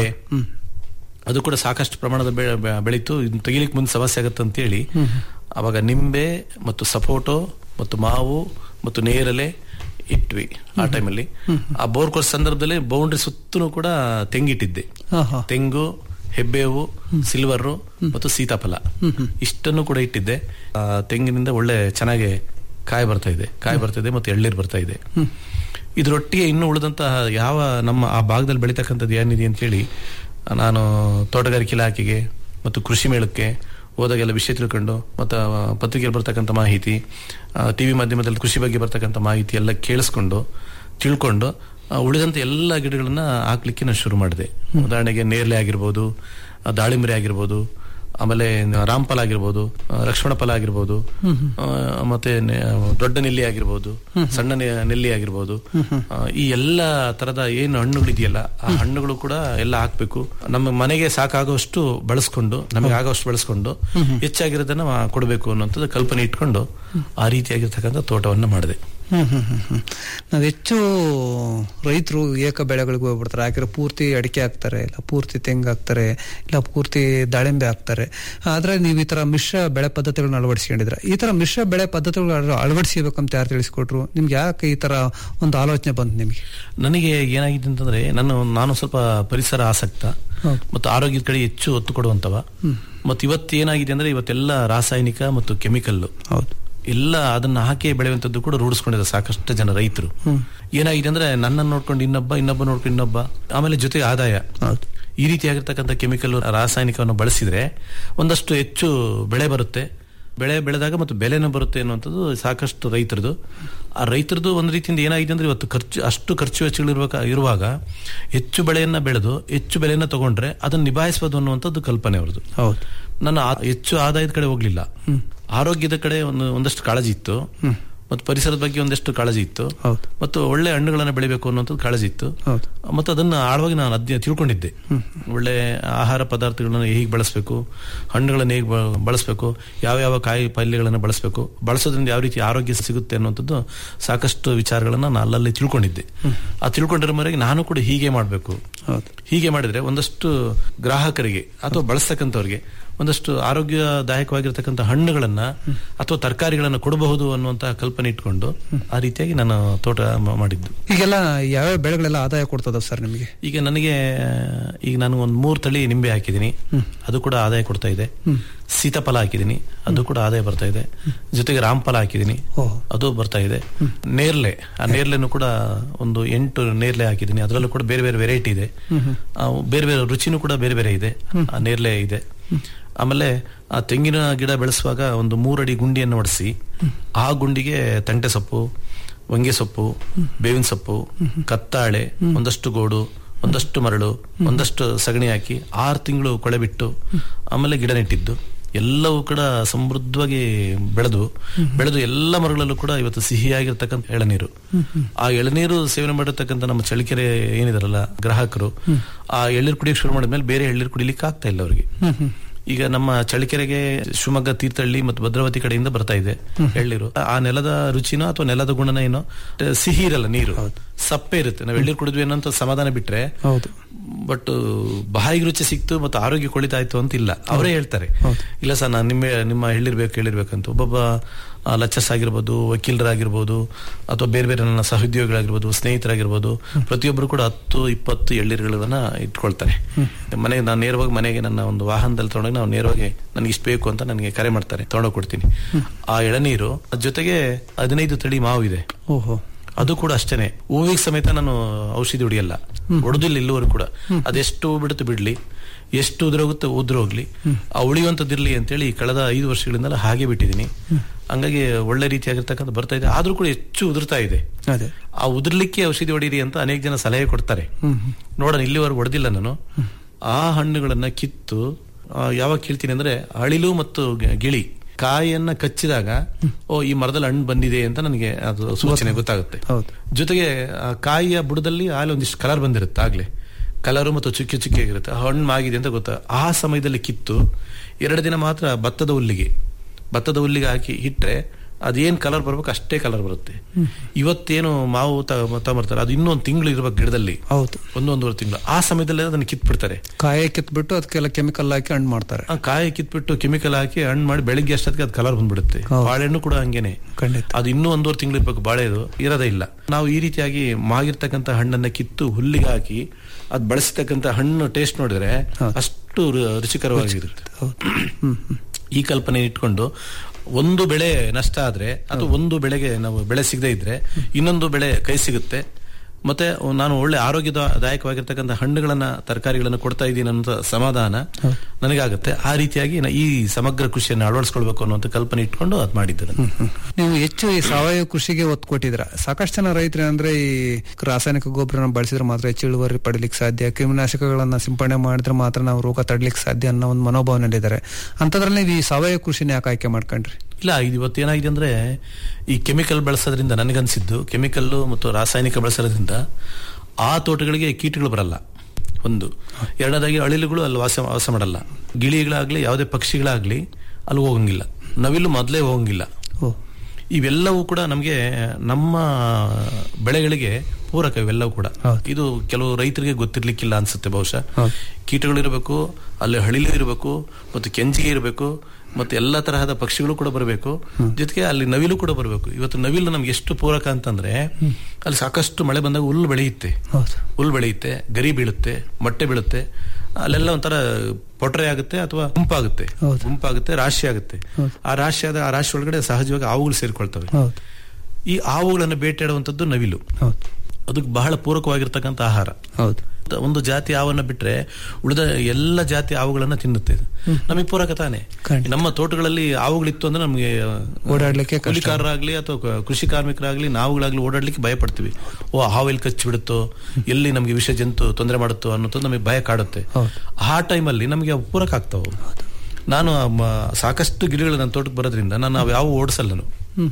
ಅದು ಕೂಡ ಸಾಕಷ್ಟು ಪ್ರಮಾಣದ ಬೆ- ಬೆ- ಬೆಳೀತು ಇದನ್ನ ತೆಗಿಲಿಕ್ಕೆ ಮುಂದೆ ಸಮಸ್ಯೆ ಆಗುತ್ತೆ ಅಂತೇಳಿ ಅವಾಗ ನಿಂಬೆ ಮತ್ತು ಸಪೋಟೊ ಮತ್ತು ಮಾವು ಮತ್ತು ನೇರಳೆ ಇಟ್ವಿ ಆ ಟೈಮಲ್ಲಿ ಆ ಬೋರ್ ಕೋರ್ಸ್ ಸಂದರ್ಭದಲ್ಲಿ ಬೌಂಡ್ರಿ ಸುತ್ತಲೂ ಕೂಡ ತೆಂಗಿಟ್ಟಿದ್ದೆ ಹಾ, ಹಾ. ತೆಂಗು ಹೆಬ್ಬೇವು ಸಿಲ್ವರು ಮತ್ತು ಸೀತಾಫಲ ಇಷ್ಟನ್ನು ಕೂಡ ಇಟ್ಟಿದ್ದೆ ಆ, ತೆಂಗಿನಿಂದ ಒಳ್ಳೆ ಚೆನ್ನಾಗಿ ಕಾಯಿ ಬರ್ತಾ ಇದೆ ಕಾಯಿ ಬರ್ತಾ ಇದೆ ಮತ್ತು ಎಳ್ನೀರು ಬರ್ತಾ ಇದೆ ಇದರೊಟ್ಟಿಗೆ ಇನ್ನು ಉಳಿದಂತಹ ಯಾವ ನಮ್ಮ ಆ ಭಾಗದಲ್ಲಿ ಬೆಳೀತಕ್ಕಂಥದ್ದು ಏನಿದೆ ಅಂತೇಳಿ ನಾನು ತೋಟಗಾರಿಕೆ ಇಲಾಖೆಗೆ ಮತ್ತು ಕೃಷಿ ಮೇಳಕ್ಕೆ ಹೋದಾಗೆಲ್ಲ ವಿಷಯ ತಿಳ್ಕೊಂಡು ಮತ್ತು ಪತ್ರಿಕೆಯಲ್ಲಿ ಬರ್ತಕ್ಕಂಥ ಮಾಹಿತಿ ಟಿವಿ ಮಾಧ್ಯಮದಲ್ಲಿ ಕೃಷಿ ಬಗ್ಗೆ ಬರ್ತಕ್ಕಂಥ ಮಾಹಿತಿ ಎಲ್ಲ ಕೇಳಿಸ್ಕೊಂಡು ತಿಳ್ಕೊಂಡು ಆ, ಉಳಿದಂತ ಎಲ್ಲ ಗಿಡಗಳನ್ನ ಹಾಕ್ಲಿಕ್ಕೆ ನಾನು ಶುರು ಮಾಡಿದೆ ಉದಾಹರಣೆಗೆ ನೇರಳೆ ಆಗಿರ್ಬೋದು ಆ, ದಾಳಿಂಬೆ ಆಗಿರ್ಬೋದು ಆಮೇಲೆ ರಾಮ್ಫಲ ಆಗಿರ್ಬೋದು ಆ, ಲಕ್ಷ್ಮಣ ಫಲ ಆಗಿರ್ಬೋದು ಆ, ಮತ್ತೆ ನೆ- ದೊಡ್ಡ ನೆಲ್ಲಿ ಆಗಿರ್ಬೋದು ಸಣ್ಣ ನೆ- ನೆಲ್ಲಿ ಆಗಿರ್ಬೋದು ಆ, ಈ ಎಲ್ಲ ತರದ ಏನು ಹಣ್ಣುಗಳಿದೆಯಲ್ಲ ಆ ಹಣ್ಣುಗಳು ಕೂಡ ಎಲ್ಲ ಹಾಕ್ಬೇಕು ನಮ್ಮ ಮನೆಗೆ ಸಾಕಾಗುವಷ್ಟು ಬಳಸ್ಕೊಂಡು ನಮಗೆ ಆಗೋಷ್ಟು ಬಳಸ್ಕೊಂಡು ಹೆಚ್ಚಾಗಿರೋದನ್ನ ಮಾ- ಕೊಡ್ಬೇಕು ಅನ್ನೋಂಥದ್ದು ಕಲ್ಪನೆ ಇಟ್ಕೊಂಡು ಆ ರೀತಿಯಾಗಿರ್ತಕ್ಕಂಥ ತೋಟವನ್ನ ಮಾಡಿದೆ ಹ್ಮ್ ಹ್ಮ್ ಹ್ಮ್ ಹ್ಮ್. ನಾವ್ ಹೆಚ್ಚು ರೈತರು ಏಕ ಬೆಳೆಗಳಿಗೆ ಹೋಗ್ಬಿಡ್ತಾರೆ ಯಾಕಂದ್ರೆ ಪೂರ್ತಿ ಅಡಿಕೆ ಹಾಕ್ತಾರೆ ಇಲ್ಲ ಪೂರ್ತಿ ತೆಂಗು ಹಾಕ್ತಾರೆ ಇಲ್ಲ ಪೂರ್ತಿ ದಾಳಿಂಬೆ ಹಾಕ್ತಾರೆ ಆದ್ರೆ ನೀವು ಈ ತರ ಮಿಶ್ರ ಬೆಳೆ ಪದ್ಧತಿಗಳನ್ನ ಅಳವಡಿಸ್ಕೊಂಡಿದ್ರ ಈ ತರ ಮಿಶ್ರ ಬೆಳೆ ಪದ್ಧತಿಗಳು ಅಳವಡಿಸಬೇಕಂತ ಯಾರು ತಿಳಿಸ್ಕೊಟ್ರು ನಿಮ್ಗೆ ಯಾಕೆ ಈ ತರ ಒಂದು ಆಲೋಚನೆ ಬಂತು ನಿಮ್ಗೆ ನನಗೆ ಏನಾಗಿದೆ ಅಂತಂದ್ರೆ ನಾನು ನಾನು ಸ್ವಲ್ಪ ಪರಿಸರ ಆಸಕ್ತ ಹೌದು. ಮತ್ತು ಆರೋಗ್ಯದ ಕಡೆ ಹೆಚ್ಚು ಒತ್ತು ಕೊಡುವಂತವ ಮತ್ತು ಇವತ್ತು ಏನಾಗಿದೆ ಅಂದ್ರೆ ಇವತ್ತೆಲ್ಲ ರಾಸಾಯನಿಕ ಮತ್ತು ಕೆಮಿಕಲ್ ಹೌದು ಎಲ್ಲ ಅದನ್ನ ಹಾಕಿ ಬೆಳೆಯುವಂತದ್ದು ಕೂಡ ರೂಢಿಸ್ಕೊಂಡಿದ್ದಾರೆ ಸಾಕಷ್ಟು ಜನ ರೈತರು ಏನಾಗಿದೆ ಅಂದ್ರೆ ನನ್ನನ್ನು ನೋಡ್ಕೊಂಡು ಇನ್ನೊಬ್ಬ ಇನ್ನೊಬ್ಬ ನೋಡ್ಕೊಂಡು ಇನ್ನೊಬ್ಬ ಆಮೇಲೆ ಜೊತೆಗೆ ಆದಾಯ ಹೌದು ಈ ರೀತಿಯಾಗಿರ್ತಕ್ಕಂಥ ಕೆಮಿಕಲ್ ರಾಸಾಯನಿಕವನ್ನು ಬಳಸಿದ್ರೆ ಒಂದಷ್ಟು ಹೆಚ್ಚು ಬೆಳೆ ಬರುತ್ತೆ ಬೆಳೆ ಬೆಳೆದಾಗ ಮತ್ತು ಬೆಲೆನೂ ಬರುತ್ತೆ ಅನ್ನುವಂಥದ್ದು ಸಾಕಷ್ಟು ರೈತರದು ಆ ರೈತರದು ಒಂದು ರೀತಿಯಿಂದ ಏನಾಗಿದೆ ಅಂದ್ರೆ ಇವತ್ತು ಖರ್ಚು ಅಷ್ಟು ಖರ್ಚು ವೆಚ್ಚಗಳು ಇರುವಾಗ ಇರುವಾಗ ಹೆಚ್ಚು ಬೆಳೆಯನ್ನ ಬೆಳೆದು ಹೆಚ್ಚು ಬೆಲೆಯನ್ನ ತಗೊಂಡ್ರೆ ಅದನ್ನು ನಿಭಾಯಿಸಬಹುದು ಅನ್ನುವಂಥದ್ದು ಕಲ್ಪನೆ ಅವ್ರದ್ದು ಹೌದು ನನ್ನ ಆ- ಹೆಚ್ಚು ಆದಾಯದ ಕಡೆ ಹೋಗ್ಲಿಲ್ಲ ಆರೋಗ್ಯದ ಕಡೆ ಒಂದು ಒಂದಷ್ಟು ಕಾಳಜಿ ಇತ್ತು ಮತ್ತು ಪರಿಸರದ ಬಗ್ಗೆ ಒಂದಷ್ಟು ಕಾಳಜಿ ಇತ್ತು ಮತ್ತು ಒಳ್ಳೆ ಹಣ್ಣುಗಳನ್ನು ಬೆಳಿಬೇಕು ಅನ್ನೋಂಥದ್ದು ಕಾಳಜಿ ಇತ್ತು ಮತ್ತು ಅದನ್ನ ಆಳವಾಗಿ ನಾನು ಅದ್ನ ತಿಳ್ಕೊಂಡಿದ್ದೆ ಒಳ್ಳೆ ಆಹಾರ ಪದಾರ್ಥಗಳನ್ನು ಹೇಗೆ ಬಳಸಬೇಕು ಹಣ್ಣುಗಳನ್ನು ಹೇಗೆ ಬ- ಬಳಸಬೇಕು ಯಾವ ಯಾವ ಕಾಯಿ ಪಲ್ಯಗಳನ್ನು ಬಳಸಬೇಕು ಬಳಸೋದ್ರಿಂದ ಯಾವ ರೀತಿ ಆರೋಗ್ಯ ಸಿಗುತ್ತೆ ಅನ್ನುವಂಥದ್ದು ಸಾಕಷ್ಟು ವಿಚಾರಗಳನ್ನು ನಾನು ಅಲ್ಲಲ್ಲಿ ತಿಳ್ಕೊಂಡಿದ್ದೆ ಆ ತಿಳ್ಕೊಂಡಿರೋ ಮೇರೆಗೆ ನಾನು ಕೂಡ ಹೀಗೆ ಮಾಡಬೇಕು ಹೀಗೆ ಮಾಡಿದ್ರೆ ಒಂದಷ್ಟು ಗ್ರಾಹಕರಿಗೆ ಅಥವಾ ಬಳಸ್ತಕ್ಕಂಥವ್ರಿಗೆ ಒಂದಷ್ಟು ಆರೋಗ್ಯದಾಯಕವಾಗಿರ್ತಕ್ಕಂಥ ಹಣ್ಣುಗಳನ್ನ ಅಥವಾ ತರಕಾರಿಗಳನ್ನ ಕೊಡಬಹುದು ಅನ್ನುವಂತ ಕಲ್ಪನೆ ಇಟ್ಕೊಂಡು ಆ ರೀತಿಯಾಗಿ ನಾನು ತೋಟ ಮ- ಮಾಡಿದ್ದು ಈಗೆಲ್ಲ ಯಾವ್ಯಾವ ಬೆಳೆಗಳೆಲ್ಲ ಆದಾಯ ಕೊಡ್ತದ ಸರ್ ನಿಮಗೆ ಈಗ ನನಗೆ ಈಗ ನಾನು ಒಂದು ಮೂರು ತಳಿ ನಿಂಬೆ ಹಾಕಿದ್ದೀನಿ ಅದು ಕೂಡ ಆದಾಯ ಕೊಡ್ತಾ ಇದೆ ಸೀತಾಫಲ ಹಾಕಿದ್ದೀನಿ ಅದು ಕೂಡ ಆದಾಯ ಬರ್ತಾ ಇದೆ ಜೊತೆಗೆ ರಾಮಫಲ ಹಾಕಿದ್ದೀನಿ ಅದು ಬರ್ತಾ ಇದೆ ನೇರ್ಲೆ ಆ ನೇರ್ಲೆನೂ ಕೂಡ ಒಂದು ಎಂಟು ನೇರ್ಲೆ ಹಾಕಿದ್ದೀನಿ ಅದರಲ್ಲೂ ಕೂಡ ಬೇರೆ ಬೇರೆ ವೆರೈಟಿ ಇದೆ ಆ, ಬೇರೆ ಬೇರೆ ರುಚಿನೂ ಕೂಡ ಬೇರೆ ಬೇರೆ ಇದೆ ಆ ನೇರ್ಲೆ ಇದೆ ಆಮೇಲೆ ಆ ತೆಂಗಿನ ಗಿಡ ಬೆಳೆಸುವಾಗ ಒಂದು ಮೂರಡಿ ಗುಂಡಿಯನ್ನು ಹೊಡೆಸಿ ಆ ಗುಂಡಿಗೆ ತಂಟೆ ಸೊಪ್ಪು ಹೊಂಗೆ ಸೊಪ್ಪು ಬೇವಿನ ಸೊಪ್ಪು ಕತ್ತಾಳೆ ಒಂದಷ್ಟು ಗೋಡು ಒಂದಷ್ಟು ಮರಳು ಒಂದಷ್ಟು ಸಗಣಿ ಹಾಕಿ ಆರು ತಿಂಗಳು ಕೊಳೆ ಬಿಟ್ಟು ಆಮೇಲೆ ಗಿಡ ನೆಟ್ಟಿದ್ದು ಎಲ್ಲವೂ ಕೂಡ ಸಮೃದ್ಧವಾಗಿ ಬೆಳೆದು ಬೆಳೆದು ಎಲ್ಲ ಮರಗಳಲ್ಲೂ ಕೂಡ ಇವತ್ತು ಸಿಹಿಯಾಗಿರ್ತಕ್ಕಂಥ ಎಳನೀರು ಆ ಎಳನೀರು ಸೇವನೆ ಮಾಡಿರ್ತಕ್ಕಂಥ ನಮ್ಮ ಚಳಿಕೆರೆ ಏನಿದಾರಲ್ಲ ಗ್ರಾಹಕರು ಆ ಎಳ್ನೀರು ಕುಡಿಯಕ್ಕೆ ಶುರು ಮಾಡಿದ್ಮೇಲೆ ಬೇರೆ ಎಳ್ನೀರು ಕುಡಿಲಿಕ್ಕೆ ಆಗ್ತಾ ಇಲ್ಲ ಅವರಿಗೆ ಈಗ ನಮ್ಮ ಚಳಿಕೆರೆಗೆ ಶಿವಮೊಗ್ಗ ತೀರ್ಥಹಳ್ಳಿ ಮತ್ತು ಭದ್ರಾವತಿ ಕಡೆಯಿಂದ ಬರ್ತಾ ಇದೆ ಎಳ್ನೀರು ಆ ನೆಲದ ರುಚಿನೋ ಅಥವಾ ನೆಲದ ಗುಣನ ಏನೋ ಟ- ಸಿಹಿ ಇರಲ್ಲ ನೀರು ಸಪ್ಪೆ ಇರುತ್ತೆ ನಾವು ಎಳ್ನೀರು ಕುಡಿದ್ವಿ ಅನ್ನೋಂಥ ಸಮಾಧಾನ ಬಿಟ್ರೆ ಹೌದು ಬಟ್ ಬಾಯಿಗೆ ರುಚಿ ಸಿಕ್ತು ಮತ್ತು ಆರೋಗ್ಯ ಕೊಳಿತಾಯ್ತು ಅಂತ ಇಲ್ಲ ಅವರೇ ಹೇಳ್ತಾರೆ ಇಲ್ಲ ಸರ್ ನಾನು ನಿಮ್ಮ ನಿಮ್ಮ ಹೇಳಿರ್ಬೇಕು ಹೇಳಿರ್ಬೇಕಂತ ಒಬ್ಬೊಬ್ಬ ಆ, ಲಚ್ಚಸ್ ಆಗಿರ್ಬೋದು ವಕೀಲರಾಗಿರ್ಬೋದು ಅಥವಾ ಬೇರೆ ಬೇರೆ ನನ್ನ ಸಹೋದ್ಯೋಗಿಗಳಾಗಿರ್ಬೋದು ಸ್ನೇಹಿತರಾಗಿರ್ಬೋದು ಪ್ರತಿಯೊಬ್ಬರು ಕೂಡ ಹತ್ತು ಇಪ್ಪತ್ತು ಎಳ್ನೀರುಗಳನ್ನ ಇಟ್ಕೊಳ್ತಾರೆ ಮನೆಗೆ ನಾನು ನೇರವಾಗಿ ಮನೆಗೆ ನನ್ನ ಒಂದು ವಾಹನದಲ್ಲಿ ತಗೊಂಡೋಗಿ ನಾವು ನೇರವಾಗಿ ನನಗೆ ಇಷ್ಟು ಬೇಕು ಅಂತ ನನಗೆ ಕರೆ ಮಾಡ್ತಾರೆ ತಗೊಂಡೋಗಿ ಕೊಡ್ತೀನಿ ಆ ಎಳನೀರು ಅದ್ ಜೊತೆಗೆ ಹದಿನೈದು ತಳಿ ಮಾವು ಇದೆ ಓಹೋ ಅದು ಕೂಡ ಅಷ್ಟೇನೆ ಹೂವಿಗೆ ಸಮೇತ ನಾನು ಔಷಧಿ ಹೊಡಿಯಲ್ಲ ಹೊಡೆದಿಲ್ಲ ಇಲ್ಲಿವರೆಗೂ ಕೂಡ ಅದೆಷ್ಟು ಹೂ ಬಿಡುತ್ತೆ ಬಿಡ್ಲಿ ಎಷ್ಟು ಉದುರೋಗುತ್ತೆ ಉದುರೋಗ್ಲಿ ಆ ಉಳಿಯುವಂತದ್ದಿರ್ಲಿ ಅಂತೇಳಿ ಕಳೆದ ಐದು ವರ್ಷಗಳಿಂದಲೂ ಹಾಗೆ ಬಿಟ್ಟಿದ್ದೀನಿ ಹಂಗಾಗಿ ಒಳ್ಳೆ ರೀತಿಯಾಗಿರ್ತಕ್ಕಂಥ ಬರ್ತಾ ಇದೆ ಆದ್ರೂ ಕೂಡ ಹೆಚ್ಚು ಉದುರ್ತಾ ಇದೆ ಅದೇ ಆ ಉದುರ್ಲಿಕ್ಕೆ ಔಷಧಿ ಹೊಡೀರಿ ಅಂತ ಅನೇಕ ಜನ ಸಲಹೆ ಕೊಡ್ತಾರೆ ನೋಡೋಣ ಇಲ್ಲಿವರೆಗೂ ಹೊಡೆದಿಲ್ಲ ನಾನು ಆ ಹಣ್ಣುಗಳನ್ನ ಕಿತ್ತು ಆ, ಯಾವಾಗ ಕೀಳ್ತೀನಿ ಅಂದ್ರೆ ಅಳಿಲು ಮತ್ತು ಗ- ಗಿಳಿ ಕಾಯಿಯನ್ನ ಕಚ್ಚಿದಾಗ ಓ ಈ ಮರದಲ್ಲಿ ಹಣ್ಣು ಬಂದಿದೆ ಅಂತ ನನಗೆ ಅದು ಸೂಚನೆ ಗೊತ್ತಾಗುತ್ತೆ ಜೊತೆಗೆ ಆ ಕಾಯಿಯ ಬುಡದಲ್ಲಿ ಅಲ್ಲಿ ಒಂದಿಷ್ಟು ಕಲರ್ ಬಂದಿರುತ್ತೆ ಆಗ್ಲೇ ಕಲರು ಮತ್ತು ಚುಕ್ಕಿ ಚುಕ್ಕಿ ಆಗಿರುತ್ತೆ ಆ ಹಣ್ಣು ಆಗಿದೆ ಅಂತ ಗೊತ್ತಾ ಆ ಸಮಯದಲ್ಲಿ ಕಿತ್ತು ಎರಡು ದಿನ ಮಾತ್ರ ಭತ್ತದ ಹುಲ್ಲಿಗೆ ಭತ್ತದ ಹುಲ್ಲಿಗೆ ಹಾಕಿ ಇಟ್ರೆ ಅದೇನ್ ಕಲರ್ ಬರ್ಬೇಕು ಅಷ್ಟೇ ಕಲರ್ ಬರುತ್ತೆ ಇವತ್ತೇನು ಮಾವು ತ- ತಗೊಂಬರ್ತಾರೆ ಅದು ಇನ್ನೊಂದು ತಿಂಗಳು ಇರ್ಬೇಕು ಗಿಡದಲ್ಲಿ ಹೌದು ಒಂದು ಒಂದೂವರೆ ತಿಂಗಳು ಆ ಸಮಯದಲ್ಲಿ ಅದನ್ನ ಕಿತ್ಬಿಡ್ತಾರೆ ಕಾಯಿ ಕಿತ್ಬಿಟ್ಟು ಅದಕ್ಕೆಲ್ಲ ಕೆಮಿಕಲ್ ಹಾಕಿ ಹಣ್ಣು ಮಾಡ್ತಾರೆ ಆ ಕಾಯಿ ಕಿತ್ಬಿಟ್ಟು ಕೆಮಿಕಲ್ ಹಾಕಿ ಹಣ್ಣು ಮಾಡಿ ಬೆಳಿಗ್ಗೆ ಅಷ್ಟೊತ್ತಿಗೆ ಅದು ಕಲರ್ ಬಂದ್ಬಿಡುತ್ತೆ ಬಾಳೆಹಣ್ಣು ಕೂಡ ಹಂಗೇನೆ ಅದು ಇನ್ನೂ ಒಂದೂವರೆ ತಿಂಗಳು ಇರ್ಬೇಕು ಬಾಳೆದು ಇರೋದೇ ಇಲ್ಲ ನಾವು ಈ ರೀತಿಯಾಗಿ ಮಾಗಿರ್ತಕ್ಕಂಥ ಹಣ್ಣನ್ನ ಕಿತ್ತು ಹುಲ್ಲಿಗೆ ಹಾಕಿ ಅದ್ ಬಳಸತಕ್ಕಂಥ ಹಣ್ಣು ಟೇಸ್ಟ್ ನೋಡಿದ್ರೆ ಅಷ್ಟು ರು- ರುಚಿಕರವಾಗಿರುತ್ತೆ ಈ ಕಲ್ಪನೆ ಇಟ್ಕೊಂಡು ಒಂದು ಬೆಳೆ ನಷ್ಟ ಆದ್ರೆ ಅಥವಾ ಒಂದು ಬೆಳೆಗೆ ನಾವು ಬೆಳೆ ಸಿಗದೆ ಇದ್ರೆ ಇನ್ನೊಂದು ಬೆಳೆ ಕೈ ಸಿಗುತ್ತೆ ಮತ್ತೆ ನಾನು ಒಳ್ಳೆ ಆರೋಗ್ಯದಾಯಕವಾಗಿರ್ತಕ್ಕಂಥ ಹಣ್ಣುಗಳನ್ನ ತರಕಾರಿಗಳನ್ನ ಕೊಡ್ತಾ ಇದ್ದೀನಿ ಅನ್ನೋ ಸಮಾಧಾನ ನನಗಾಗುತ್ತೆ ಆ ರೀತಿಯಾಗಿ ನಾ ಈ ಸಮಗ್ರ ಕೃಷಿಯನ್ನು ಅಳವಡಿಸ್ಕೊಳ್ಬೇಕು ಅನ್ನುವಂಥ ಕಲ್ಪನೆ ಇಟ್ಕೊಂಡು ಅದ್ ಮಾಡಿದ್ದೆ ನಾನು. ನೀವು ಹೆಚ್ಚು ಈ ಸಾವಯವ ಕೃಷಿಗೆ ಒತ್ತು ಕೊಟ್ಟಿದ್ರ ಸಾಕಷ್ಟು ಜನ ರೈತರು ಅಂದ್ರೆ ಈ ರಾಸಾಯನಿಕ ಗೊಬ್ಬರನ ಬಳಸಿದ್ರೆ ಮಾತ್ರ ಹೆಚ್ಚು ಇಳುವರಿ ಪಡಿಲಿಕ್ಕೆ ಸಾಧ್ಯ ಕ್ರಿಮಿನಾಶಕಗಳನ್ನ ಸಿಂಪಡಣೆ ಮಾಡಿದ್ರೆ ಮಾತ್ರ ನಾವು ರೋಗ ತಡ್ಲಿಕ್ಕೆ ಸಾಧ್ಯ ಅನ್ನೋ ಒಂದು ಮನೋಭಾವನೆಯಲ್ಲಿದ್ದಾರೆ ಅಂತದ್ರಲ್ಲಿ ನೀವು ಈ ಸಾವಯವ ಕೃಷಿನ ಯಾಕೆ ಆಯ್ಕೆ ಮಾಡ್ಕೊಂಡ್ರಿ ಇಲ್ಲ ಇದು ಇವತ್ತು ಏನಾಗಿದೆ ಅಂದ್ರೆ ಈ ಕೆಮಿಕಲ್ ಬಳಸೋದ್ರಿಂದ ನನಗನ್ಸಿದ್ದು ಕೆಮಿಕಲ್ ಮತ್ತು ರಾಸಾಯನಿಕ ಬಳಸೋದ್ರಿಂದ ಆ ತೋಟಗಳಿಗೆ ಕೀಟಗಳು ಬರಲ್ಲ ಒಂದು ಎರಡನೇದಾಗಿ ಅಳಿಲುಗಳು ಅಲ್ಲಿ ವಾಸ ವಾಸ ಮಾಡಲ್ಲ ಗಿಳಿಗಳಾಗ್ಲಿ ಯಾವುದೇ ಪಕ್ಷಿಗಳಾಗ್ಲಿ ಅಲ್ಲಿ ಹೋಗಂಗಿಲ್ಲ ನವಿಲು ಮೊದಲೇ ಹೋಗಂಗಿಲ್ಲ ಇವೆಲ್ಲವೂ ಕೂಡ ನಮಗೆ ನಮ್ಮ ಬೆಳೆಗಳಿಗೆ ಪೂರಕ ಇವೆಲ್ಲವೂ ಕೂಡ ಇದು ಕೆಲವು ರೈತರಿಗೆ ಗೊತ್ತಿರ್ಲಿಕ್ಕಿಲ್ಲ ಅನ್ಸುತ್ತೆ ಬಹುಶಃ ಕೀಟಗಳಿರಬೇಕು ಅಲ್ಲಿ ಹಳಿಲು ಇರಬೇಕು ಮತ್ತು ಕೆಂಜಿಗೆ ಇರಬೇಕು ಮತ್ತೆ ಎಲ್ಲಾ ತರಹದ ಪಕ್ಷಿಗಳು ಕೂಡ ಬರಬೇಕು ಜೊತೆಗೆ ಅಲ್ಲಿ ನವಿಲು ಕೂಡ ಬರಬೇಕು ಇವತ್ತು ನವಿಲು ನಮ್ಗೆ ಎಷ್ಟು ಪೂರಕ ಅಂತಂದ್ರೆ ಅಲ್ಲಿ ಸಾಕಷ್ಟು ಮಳೆ ಬಂದಾಗ ಹುಲ್ಲು ಬೆಳೆಯುತ್ತೆ ಹುಲ್ಲು ಬೆಳೆಯುತ್ತೆ ಗರಿ ಬೀಳುತ್ತೆ ಮೊಟ್ಟೆ ಬೀಳುತ್ತೆ ಅಲ್ಲೆಲ್ಲ ಒಂಥರ ಪೊಟ್ರೆ ಆಗುತ್ತೆ ಅಥವಾ ಗುಂಪಾಗುತ್ತೆ ಗುಂಪಾಗುತ್ತೆ ರಾಶಿ ಆಗುತ್ತೆ ಆ ರಾಶಿ ಆದ ಆ ರಾಶಿ ಒಳಗಡೆ ಸಹಜವಾಗಿ ಆವುಗಳು ಸೇರ್ಕೊಳ್ತವೆ ಈ ಆವುಗಳನ್ನು ಬೇಟೆಯಾಡುವಂಥದ್ದು ನವಿಲು ಅದಕ್ಕೆ ಬಹಳ ಪೂರಕವಾಗಿರ್ತಕ್ಕಂಥ ಆಹಾರ ಹೌದು ಒಂದು ಜಾತಿ ಹಾವನ್ನ ಬಿಟ್ರೆ ಉಳಿದ ಎಲ್ಲ ಜಾತಿ ಹಾವುಗಳನ್ನ ತಿನ್ನುತ್ತೆ ಇದು. ನಮಗೆ ಪೂರಕ ತಾನೆ ನಮ್ಮ ತೋಟಗಳಲ್ಲಿ ಹಾವುಗಳಿತ್ತು ಅಂದ್ರೆ ನಮಗೆ ಓಡಾಡ್ಲಿಕ್ಕೆ ಕಷ್ಟ. ಕೂಲಿಕಾರರಾಗ್ಲಿ ಅಥವಾ ಕ- ಕೃಷಿ ಕಾರ್ಮಿಕರಾಗ್ಲಿ ನಾವುಗಳಾಗ್ಲಿ ಓಡಾಡ್ಲಿಕ್ಕೆ ಭಯ ಪಡ್ತೀವಿ ಓ ಹಾವು ಎಲ್ಲಿ ಕಚ್ಚಿ ಬಿಡುತ್ತೋ ಎಲ್ಲಿ ನಮಗೆ ವಿಷ ಜಂತು ತೊಂದರೆ ಮಾಡುತ್ತೋ ಅನ್ನೋದು ನಮಗೆ ಭಯ ಕಾಡುತ್ತೆ ಆ ಟೈಮಲ್ಲಿ ನಮಗೆ ಅವು ಪೂರಕ ಆಗ್ತಾವೆ ನಾನು ಮ- ಸಾಕಷ್ಟು ಗಿಡಗಳು ನನ್ನ ತೋಟಕ್ಕೆ ಬರೋದ್ರಿಂದ ನಾನು ಅವು ಯಾವ ಓಡಿಸಲ್ಲ ನಾನು ಹ್ಮ್ ಹ್ಮ್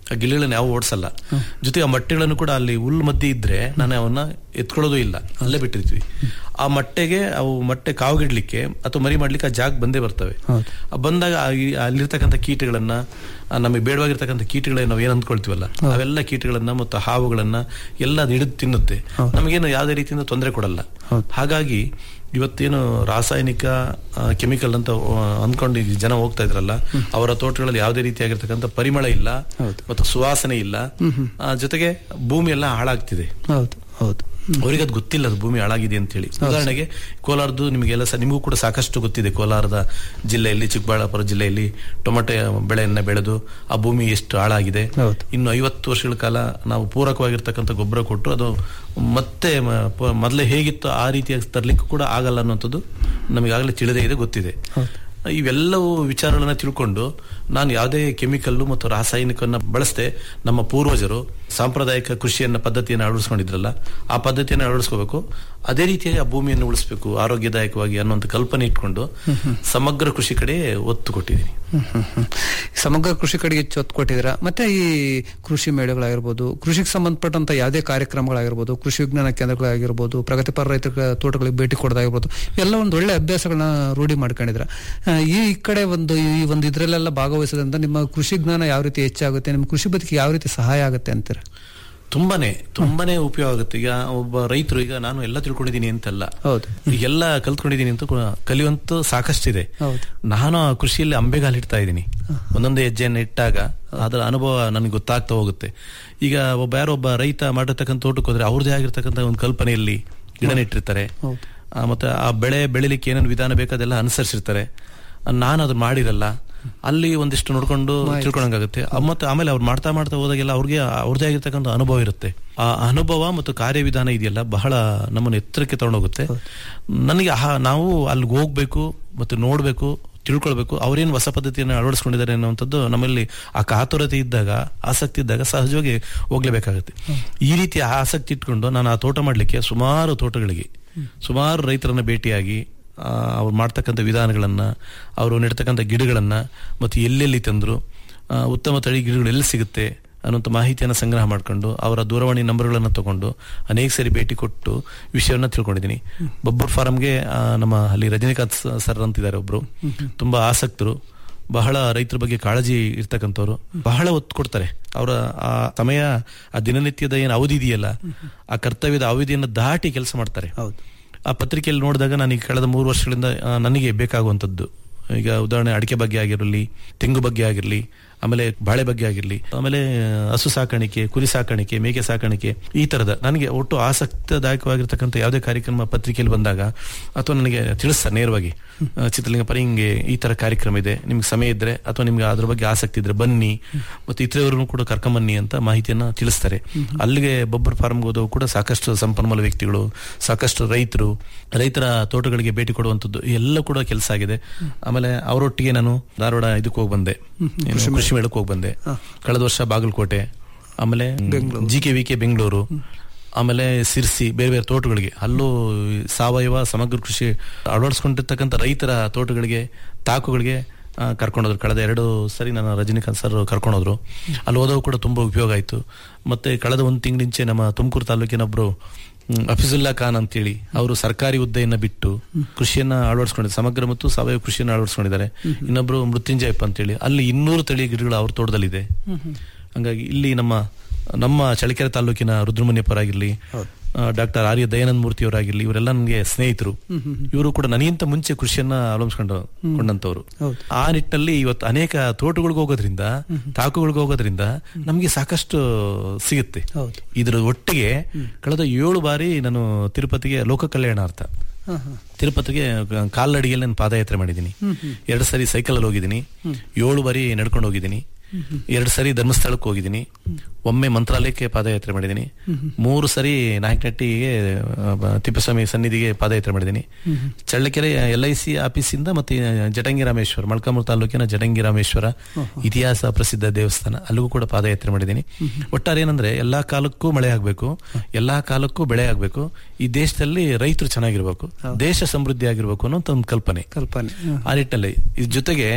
ಆ ಗಿಳಿಗಳನ್ನ ಯಾವ ಓಡಿಸಲ್ಲ ಜೊತೆಗೆ ಆ ಮೊಟ್ಟೆಗಳನ್ನು ಕೂಡ ಅಲ್ಲಿ ಹುಲ್ ಮಧ್ಯೆ ಇದ್ರೆ ನಾನು ಅವನ್ನ ಎತ್ಕೊಳ್ಳೋದು ಇಲ್ಲ ಅಲ್ಲೇ ಬಿಟ್ಟಿರ್ತೀವಿ ಆ ಮೊಟ್ಟೆಗೆ ಅವು ಮೊಟ್ಟೆ ಕಾವುಗಿಡ್ಲಿಕ್ಕೆ ಅಥವಾ ಮರಿ ಮಾಡ್ಲಿಕ್ಕೆ ಆ ಜಾಗ ಬಂದೇ ಬರ್ತವೆ ಆ ಬಂದಾಗ ಆ ಈ- ಅಲ್ಲಿರ್ತಕ್ಕಂಥ ಕೀಟಗಳನ್ನ ಆ ನಮಗೆ ಬೇಡವಾಗಿರ್ತಕ್ಕಂಥ ಕೀಟಗಳನ್ನ ನಾವು ಏನ್ ಅಂದ್ಕೊಳ್ತೀವಲ್ಲ ಅವೆಲ್ಲ ಕೀಟಗಳನ್ನ ಮತ್ತು ಹಾವುಗಳನ್ನ ಎಲ್ಲ ಅದು ಹಿಡಿದು ತಿನ್ನುತ್ತೆ ನಮಗೇನು ಯಾವುದೇ ರೀತಿಯಿಂದ ತೊಂದರೆ ಕೊಡಲ್ಲ ಹಾಗಾಗಿ ಇವತ್ತೇನು ರಾಸಾಯನಿಕ ಕೆಮಿಕಲ್ ಅಂತ ಆ, ಅಂದ್ಕೊಂಡು ಈ ಜನ ಹೋಗ್ತಾ ಇದ್ರಲ್ಲ ಅವರ ತೋಟಗಳಲ್ಲಿ ಯಾವುದೇ ರೀತಿಯಾಗಿರ್ತಕ್ಕಂಥ ಪರಿಮಳ ಇಲ್ಲ ಮತ್ತು ಸುವಾಸನೆ ಇಲ್ಲ ಆ, ಜೊತೆಗೆ ಭೂಮಿ ಎಲ್ಲ ಹಾಳಾಗ್ತಿದೆ ಹೌದು ಹೌದು ಅವರಿಗೆ ಅದು ಗೊತ್ತಿಲ್ಲ ಅದು ಭೂಮಿ ಹಾಳಾಗಿದೆ ಅಂತ ಹೇಳಿ ಉದಾಹರಣೆಗೆ ಕೋಲಾರದ್ದು ನಿಮಗೆಲ್ಲ ಸ ನಿಮಗೂ ಕೂಡ ಸಾಕಷ್ಟು ಗೊತ್ತಿದೆ ಕೋಲಾರದ ಜಿಲ್ಲೆಯಲ್ಲಿ ಚಿಕ್ಕಬಳ್ಳಾಪುರ ಜಿಲ್ಲೆಯಲ್ಲಿ ಟೊಮೆಟೊ ಬೆಳೆಯನ್ನ ಬೆಳೆದು ಆ ಭೂಮಿ ಎಷ್ಟು ಹಾಳಾಗಿದೆ ಇನ್ನು ಐವತ್ತು ವರ್ಷಗಳ ಕಾಲ ನಾವು ಪೂರಕವಾಗಿರ್ತಕ್ಕಂಥ ಗೊಬ್ಬರ ಕೊಟ್ಟು ಅದು ಮತ್ತೆ ಮ- ಪ- ಮೊದಲೇ ಹೇಗಿತ್ತು ಆ ರೀತಿಯಾಗಿ ತರ್ಲಿಕ್ಕೂ ಕೂಡ ಆಗಲ್ಲ ಅನ್ನೋಂಥದ್ದು ನಮಗಾಗಲೇ ತಿಳಿದೇ ಇದೆ ಗೊತ್ತಿದೆ ಇವೆಲ್ಲವೂ ವಿಚಾರಗಳನ್ನ ತಿಳ್ಕೊಂಡು ನಾನು ಯಾವುದೇ ಕೆಮಿಕಲ್ಲು ಮತ್ತು ರಾಸಾಯನಿಕವನ್ನ ಬಳಸದೆ ನಮ್ಮ ಪೂರ್ವಜರು ಸಾಂಪ್ರದಾಯಿಕ ಕೃಷಿಯನ್ನ ಪದ್ಧತಿಯನ್ನು ಅಳವಡಿಸ್ಕೊಂಡಿದ್ರಲ್ಲ ಆ ಪದ್ಧತಿಯನ್ನು ಅಳವಡಿಸ್ಕೋಬೇಕು ಅದೇ ರೀತಿಯಾಗಿ ಆ ಭೂಮಿಯನ್ನು ಉಳಿಸಬೇಕು ಆರೋಗ್ಯದಾಯಕವಾಗಿ ಅನ್ನುವಂಥ ಕಲ್ಪನೆ ಇಟ್ಕೊಂಡು ಸಮಗ್ರ ಕೃಷಿ ಕಡೆ ಒತ್ತು ಕೊಟ್ಟಿದ್ದೀನಿ ಹ್ಮ್, ಹ್ಮ್, ಹ್ಮ್. ಸಮಗ್ರ ಕೃಷಿ ಕಡೆಗೆ ಹೆಚ್ಚು ಒತ್ತು ಕೊಟ್ಟಿದ್ದೀರಾ ಮತ್ತೆ ಈ ಕೃಷಿ ಮೇಳಗಳಾಗಿರ್ಬೋದು ಕೃಷಿಗೆ ಸಂಬಂಧಪಟ್ಟಂತ ಯಾವುದೇ ಕಾರ್ಯಕ್ರಮಗಳಾಗಿರ್ಬೋದು ಕೃಷಿ ವಿಜ್ಞಾನ ಕೇಂದ್ರಗಳಾಗಿರ್ಬೋದು ಪ್ರಗತಿಪರ ರೈತರ ತೋಟಗಳಿಗೆ ಭೇಟಿ ಕೊಡೋದಾಗಿರ್ಬೋದು ಎಲ್ಲ ಒಂದು ಒಳ್ಳೆ ಅಭ್ಯಾಸಗಳನ್ನ ರೂಢಿ ಮಾಡ್ಕೊಂಡಿದ್ರ ಆ, ಈ ಈ ಕಡೆ ಒಂದು ಈ ಒಂದು ಇದ್ರಲ್ಲೆಲ್ಲ ಭಾಗವಹಿಸೋದ್ರಿಂದ ನಿಮ್ಮ ಕೃಷಿ ಜ್ಞಾನ ಯಾವ ರೀತಿ ಹೆಚ್ಚಾಗುತ್ತೆ ನಿಮ್ಮ ಕೃಷಿ ಬದುಕಿಗೆ ಯಾವ ರೀತಿ ಸಹಾಯ ಆಗುತ್ತೆ ಅಂತೀರ ತುಂಬಾನೇ ತುಂಬಾನೇ ಉಪಯೋಗ ಆಗುತ್ತೆ ಈಗ ಒಬ್ಬ ರೈತರು ಈಗ ನಾನು ಎಲ್ಲ ತಿಳ್ಕೊಂಡಿದ್ದೀನಿ ಅಂತಲ್ಲ ಹೌದು ಈಗೆಲ್ಲ ಕಲ್ತ್ಕೊಂಡಿದ್ದೀನಿ ಅಂತ ಕೂಡ ಕಲಿಯುವಂತ ಸಾಕಷ್ಟಿದೆ ಹೌದು ನಾನು ಆ ಕೃಷಿಯಲ್ಲಿ ಅಂಬೆಗಾಲಿಡ್ತಾ ಇದ್ದೀನಿ ಒಂದೊಂದು ಹೆಜ್ಜೆಯನ್ನು ಇಟ್ಟಾಗ ಅದರ ಅನುಭವ ನನಗೆ ಗೊತ್ತಾಗ್ತಾ ಹೋಗುತ್ತೆ ಈಗ ಒಬ್ಬ ಯಾರೋ ಒಬ್ಬ ರೈತ ಮಾಡಿರ್ತಕ್ಕಂಥ ತೋಟಕ್ಕೆ ಹೋದ್ರೆ ಅವ್ರದೇ ಆಗಿರ್ತಕ್ಕಂಥ ಒಂದು ಕಲ್ಪನೆಯಲ್ಲಿ ಗಿಡ ನೆಟ್ಟಿರ್ತಾರೆ ಹೌದು. ಆ, ಮತ್ತೆ ಆ ಬೆಳೆ ಬೆಳಿಲಿಕ್ಕೆ ಏನೇನು ವಿಧಾನ ಬೇಕಾದೆಲ್ಲ ಅನುಸರಿಸಿರ್ತಾರೆ ನಾನು ಅದನ್ನ ಮಾಡಿರಲ್ಲ ಅಲ್ಲಿ ಒಂದಿಷ್ಟು ನೋಡ್ಕೊಂಡು ತಿಳ್ಕೊಳಂಗಾಗುತ್ತೆ ಆ, ಮತ್ತೆ ಆಮೇಲೆ ಅವ್ರು ಮಾಡ್ತಾ ಮಾಡ್ತಾ ಹೋದಾಗೆಲ್ಲ ಅವ್ರಿಗೆ ಅವ್ರದೇ ಆಗಿರ್ತಕ್ಕಂಥ ಅನುಭವ ಇರುತ್ತೆ ಆ ಅನುಭವ ಮತ್ತು ಕಾರ್ಯವಿಧಾನ ಇದೆಯಲ್ಲ ಬಹಳ ನಮ್ಮನ್ನು ಎತ್ತರಕ್ಕೆ ತಗೊಂಡೋಗುತ್ತೆ ನನಗೆ ಆ ನಾವು ಅಲ್ಲಿಗೆ ಹೋಗ್ಬೇಕು ಮತ್ತು ನೋಡ್ಬೇಕು ತಿಳ್ಕೊಳ್ಬೇಕು ಅವ್ರೇನು ಹೊಸ ಪದ್ಧತಿಯನ್ನು ಅಳವಡಿಸ್ಕೊಂಡಿದ್ದಾರೆ ಅನ್ನುವಂಥದ್ದು ನಮ್ಮಲ್ಲಿ ಆ ಕಾತುರತೆ ಇದ್ದಾಗ ಆಸಕ್ತಿ ಇದ್ದಾಗ ಸಹಜವಾಗಿ ಹೋಗ್ಲೇಬೇಕಾಗುತ್ತೆ ಈ ರೀತಿ ಆಸಕ್ತಿ ಇಟ್ಕೊಂಡು ನಾನು ಆ ತೋಟ ಮಾಡ್ಲಿಕ್ಕೆ ಸುಮಾರು ತೋಟಗಳಿಗೆ ಸುಮಾರು ರೈತರನ್ನ ಭೇಟಿಯಾಗಿ ಆ, ಅವ್ರು ಮಾಡ್ತಕ್ಕಂಥ ವಿಧಾನಗಳನ್ನ ಅವರು ನೆಡ್ತಕ್ಕಂಥ ಗಿಡಗಳನ್ನ ಮತ್ತು ಎಲ್ಲೆಲ್ಲಿ ತಂದ್ರು ಆ, ಉತ್ತಮ ತಳಿ ಗಿಡಗಳು ಎಲ್ಲಿ ಸಿಗುತ್ತೆ ಅನ್ನುವಂಥ ಮಾಹಿತಿಯನ್ನು ಸಂಗ್ರಹ ಮಾಡ್ಕೊಂಡು ಅವರ ದೂರವಾಣಿ ನಂಬರ್ಗಳನ್ನು ತಗೊಂಡು ಅನೇಕ ಸರಿ ಭೇಟಿ ಕೊಟ್ಟು ವಿಷಯವನ್ನ ತಿಳ್ಕೊಂಡಿದ್ದೀನಿ ಬಬ್ಬರ್ ಫಾರಂಗೆ ಆ, ನಮ್ಮ ಅಲ್ಲಿ ರಜನಿಕಾಂತ್ ಸ- ಸರ್ ಅಂತಿದ್ದಾರೆ ಒಬ್ರು ತುಂಬಾ ಆಸಕ್ತರು ಬಹಳ ರೈತರ ಬಗ್ಗೆ ಕಾಳಜಿ ಇರ್ತಕ್ಕಂಥವ್ರು ಬಹಳ ಒತ್ತು ಕೊಡ್ತಾರೆ ಅವರ ಆ ಸಮಯ ಆ ದಿನನಿತ್ಯದ ಏನು ಅವಧಿ ಇದೆಯಲ್ಲ ಆ ಕರ್ತವ್ಯದ ಅವಧಿಯನ್ನು ದಾಟಿ ಕೆಲಸ ಮಾಡ್ತಾರೆ ಆ ಪತ್ರಿಕೆಯಲ್ಲಿ ನೋಡಿದಾಗ ನಾನು ಈಗ ಕಳೆದ ಮೂರು ವರ್ಷಗಳಿಂದ ಆ, ನನಗೆ ಬೇಕಾಗುವಂಥದ್ದು ಈಗ ಉದಾಹರಣೆ ಅಡಿಕೆ ಬಗ್ಗೆ ಆಗಿರಲಿ ತೆಂಗು ಬಗ್ಗೆ ಆಗಿರಲಿ ಆಮೇಲೆ ಬಾಳೆ ಬಗ್ಗೆ ಆಗಿರಲಿ ಆಮೇಲೆ ಹಸು ಸಾಕಾಣಿಕೆ ಕುರಿ ಸಾಕಾಣಿಕೆ ಮೇಕೆ ಸಾಕಾಣಿಕೆ ಈ ತರದ ನನಗೆ ಒಟ್ಟು ಆಸಕ್ತಿದಾಯಕವಾಗಿರ್ತಕ್ಕಂಥ ಯಾವುದೇ ಕಾರ್ಯಕ್ರಮ ಪತ್ರಿಕೆಯಲ್ಲಿ ಬಂದಾಗ ಅಥವಾ ನನಗೆ ತಿಳಿಸ್ತಾರೆ ನೇರವಾಗಿ ಆ, ಚಿತ್ರಲಿಂಗಪ್ಪ ಹಿಂಗೆ ಈ ತರ ಕಾರ್ಯಕ್ರಮ ಇದೆ ನಿಮ್ಗೆ ಸಮಯ ಇದ್ರೆ ಅಥವಾ ನಿಮ್ಗೆ ಅದ್ರ ಬಗ್ಗೆ ಆಸಕ್ತಿ ಇದ್ರೆ ಬನ್ನಿ ಮತ್ತೆ ಇತರವರನ್ನು ಕೂಡ ಕರ್ಕೊಂಬನ್ನಿ ಅಂತ ಮಾಹಿತಿಯನ್ನ ತಿಳಿಸ್ತಾರೆ ಅಲ್ಲಿಗೆ ಬೊಬ್ಬರ್ ಫಾರ್ಮ್ಗೆ ಹೋದವು ಕೂಡ ಸಾಕಷ್ಟು ಸಂಪನ್ಮೂಲ ವ್ಯಕ್ತಿಗಳು ಸಾಕಷ್ಟು ರೈತರು ರೈತರ ತೋಟಗಳಿಗೆ ಭೇಟಿ ಕೊಡುವಂಥದ್ದು ಎಲ್ಲ ಕೂಡ ಕೆಲಸ ಆಗಿದೆ ಆಮೇಲೆ ಅವರೊಟ್ಟಿಗೆ ನಾನು ಧಾರವಾಡ ಇದಕ್ಕೆ ಹೋಗಿ ಬಂದೆ ಏನು, ಕೃಷಿ ಮೇಳಕ್ಕೆ ಹೋಗಿ ಬಂದೆ ಕಳೆದ ವರ್ಷ ಬಾಗಲಕೋಟೆ ಆಮೇಲೆ G K V K Bengaluru ಆಮೇಲೆ ಸಿರ್ಸಿ ಬೇರೆ ಬೇರೆ ತೋಟಗಳಿಗೆ ಅಲ್ಲೂ ಈ ಸಾವಯವ ಸಮಗ್ರ ಕೃಷಿ ಅಳವಡಿಸ್ಕೊಂಡಿರ್ತಕ್ಕಂಥ ರೈತರ ತೋಟಗಳಿಗೆ ತಾಕುಗಳಿಗೆ ಆ, ಕರ್ಕೊಂಡೋದ್ರು ಕಳೆದ ಎರಡು ಸರಿ ನನ್ನ ರಜನಿಕಾಂತ್ ಸರ್ ಕರ್ಕೊಂಡೋದ್ರು ಅಲ್ಲಿ ಹೋದವು ಕೂಡ ತುಂಬಾ ಉಪಯೋಗ ಆಯ್ತು ಮತ್ತೆ ಕಳೆದ ಒಂದು ತಿಂಗಳಿಂಚೆ ನಮ್ಮ ತುಮಕೂರು ತಾಲೂಕಿನೊಬ್ರು ಹ್ಮ್, ಹಫೀಜುಲ್ಲಾ ಖಾನ್ ಅಂತೇಳಿ ಅವರು ಸರ್ಕಾರಿ ಹುದ್ದೆಯನ್ನ ಬಿಟ್ಟು ಕೃಷಿಯನ್ನ ಅಳವಡಿಸ್ಕೊಂಡಿದ್ದಾರೆ ಸಮಗ್ರ ಮತ್ತು ಸಾವಯವ ಕೃಷಿಯನ್ನ ಅಳವಡಿಸ್ಕೊಂಡಿದ್ದಾರೆ ಇನ್ನೊಬ್ರು ಮೃತ್ಯುಂಜಯಪ್ಪ ಅಂತೇಳಿ ಅಲ್ಲಿ ಇನ್ನೂರು ತಳಿ ಗಿಡಗಳು ಅವ್ರ ತೋಟದಲ್ಲಿದೆ ಹಂಗಾಗಿ ಇಲ್ಲಿ ನಮ್ಮ ನಮ್ಮ ಚಳ್ಳಕೆರೆ ತಾಲೂಕಿನ ರುದ್ರಮುನಿಯಪ್ಪರಾಗಿರ್ಲಿ ಡಾಕ್ಟರ್ ಆರ್ಯ ದಯಾನಂದ ಮೂರ್ತಿ ಅವರಾಗಿರ್ಲಿ ಇವರೆಲ್ಲ ನನಗೆ ಸ್ನೇಹಿತರು ಇವರು ಕೂಡ ನನಗಿಂತ ಮುಂಚೆ ಕೃಷಿಯನ್ನ ಅವಲಂಬಿಸ್ಕೊಂಡು ಕೊಂಡಂತವ್ರು ಆ ನಿಟ್ಟಿನಲ್ಲಿ ಇವತ್ತು ಅನೇಕ ತೋಟಗಳಿಗೆ ಹೋಗೋದ್ರಿಂದ ತಾಕುಗಳಿಗೆ ಹೋಗೋದ್ರಿಂದ ನಮಗೆ ಸಾಕಷ್ಟು ಸಿಗುತ್ತೆ ಇದರ ಒಟ್ಟಿಗೆ ಕಳೆದ ಏಳು ಬಾರಿ ನಾನು ತಿರುಪತಿಗೆ ಲೋಕ ಕಲ್ಯಾಣಾರ್ಥ ತಿರುಪತಿಗೆ ಕಾಲ್ನಡಿಗೆಯಲ್ಲಿ ನಾನು ಪಾದಯಾತ್ರೆ ಮಾಡಿದ್ದೀನಿ ಎರಡು ಸರಿ ಸೈಕಲ್ ಅಲ್ಲಿ ಹೋಗಿದ್ದೀನಿ ಏಳು ಬಾರಿ ನಡ್ಕೊಂಡು ಹೋಗಿದ್ದೀನಿ ಎರಡು ಸರಿ ಧರ್ಮಸ್ಥಳಕ್ಕೆ ಹೋಗಿದ್ದೀನಿ ಒಮ್ಮೆ ಮಂತ್ರಾಲಯಕ್ಕೆ ಪಾದಯಾತ್ರೆ ಮಾಡಿದ್ದೀನಿ ಮೂರು ಸರಿ ನಾಯಕನಹಟ್ಟಿಗೆ ಆ, ಬ- ತಿಪ್ಪಸ್ವಾಮಿ ಸನ್ನಿಧಿಗೆ ಪಾದಯಾತ್ರೆ ಮಾಡಿದ್ದೀನಿ ಚಳ್ಳಕೆರೆ ಎಲ್ ಐ ಸಿ ಆಫೀಸಿಂದ ಮತ್ತೆ ಜಟಂಗಿ ರಾಮೇಶ್ವರ ಮೊಳಕಾಮೂರು ತಾಲೂಕಿನ ಜಟಂಗಿ ರಾಮೇಶ್ವರ ಇತಿಹಾಸ ಪ್ರಸಿದ್ಧ ದೇವಸ್ಥಾನ ಅಲ್ಲಿಗೂ ಕೂಡ ಪಾದಯಾತ್ರೆ ಮಾಡಿದ್ದೀನಿ ಒಟ್ಟಾರೆ ಏನಂದ್ರೆ ಎಲ್ಲಾ ಕಾಲಕ್ಕೂ ಮಳೆ ಆಗ್ಬೇಕು ಎಲ್ಲಾ ಕಾಲಕ್ಕೂ ಬೆಳೆ ಆಗ್ಬೇಕು ಈ ದೇಶದಲ್ಲಿ ರೈತರು ಚೆನ್ನಾಗಿರ್ಬೇಕು ದೇಶ ಸಮೃದ್ಧಿ ಆಗಿರ್ಬೇಕು ಅನ್ನೋ ಒಂದು ಕಲ್ಪನೆ ಕಲ್ಪನೆ ಆ ನಿಟ್ಟಿನಲ್ಲಿ ಇದ್ರ ಜೊತೆಗೆ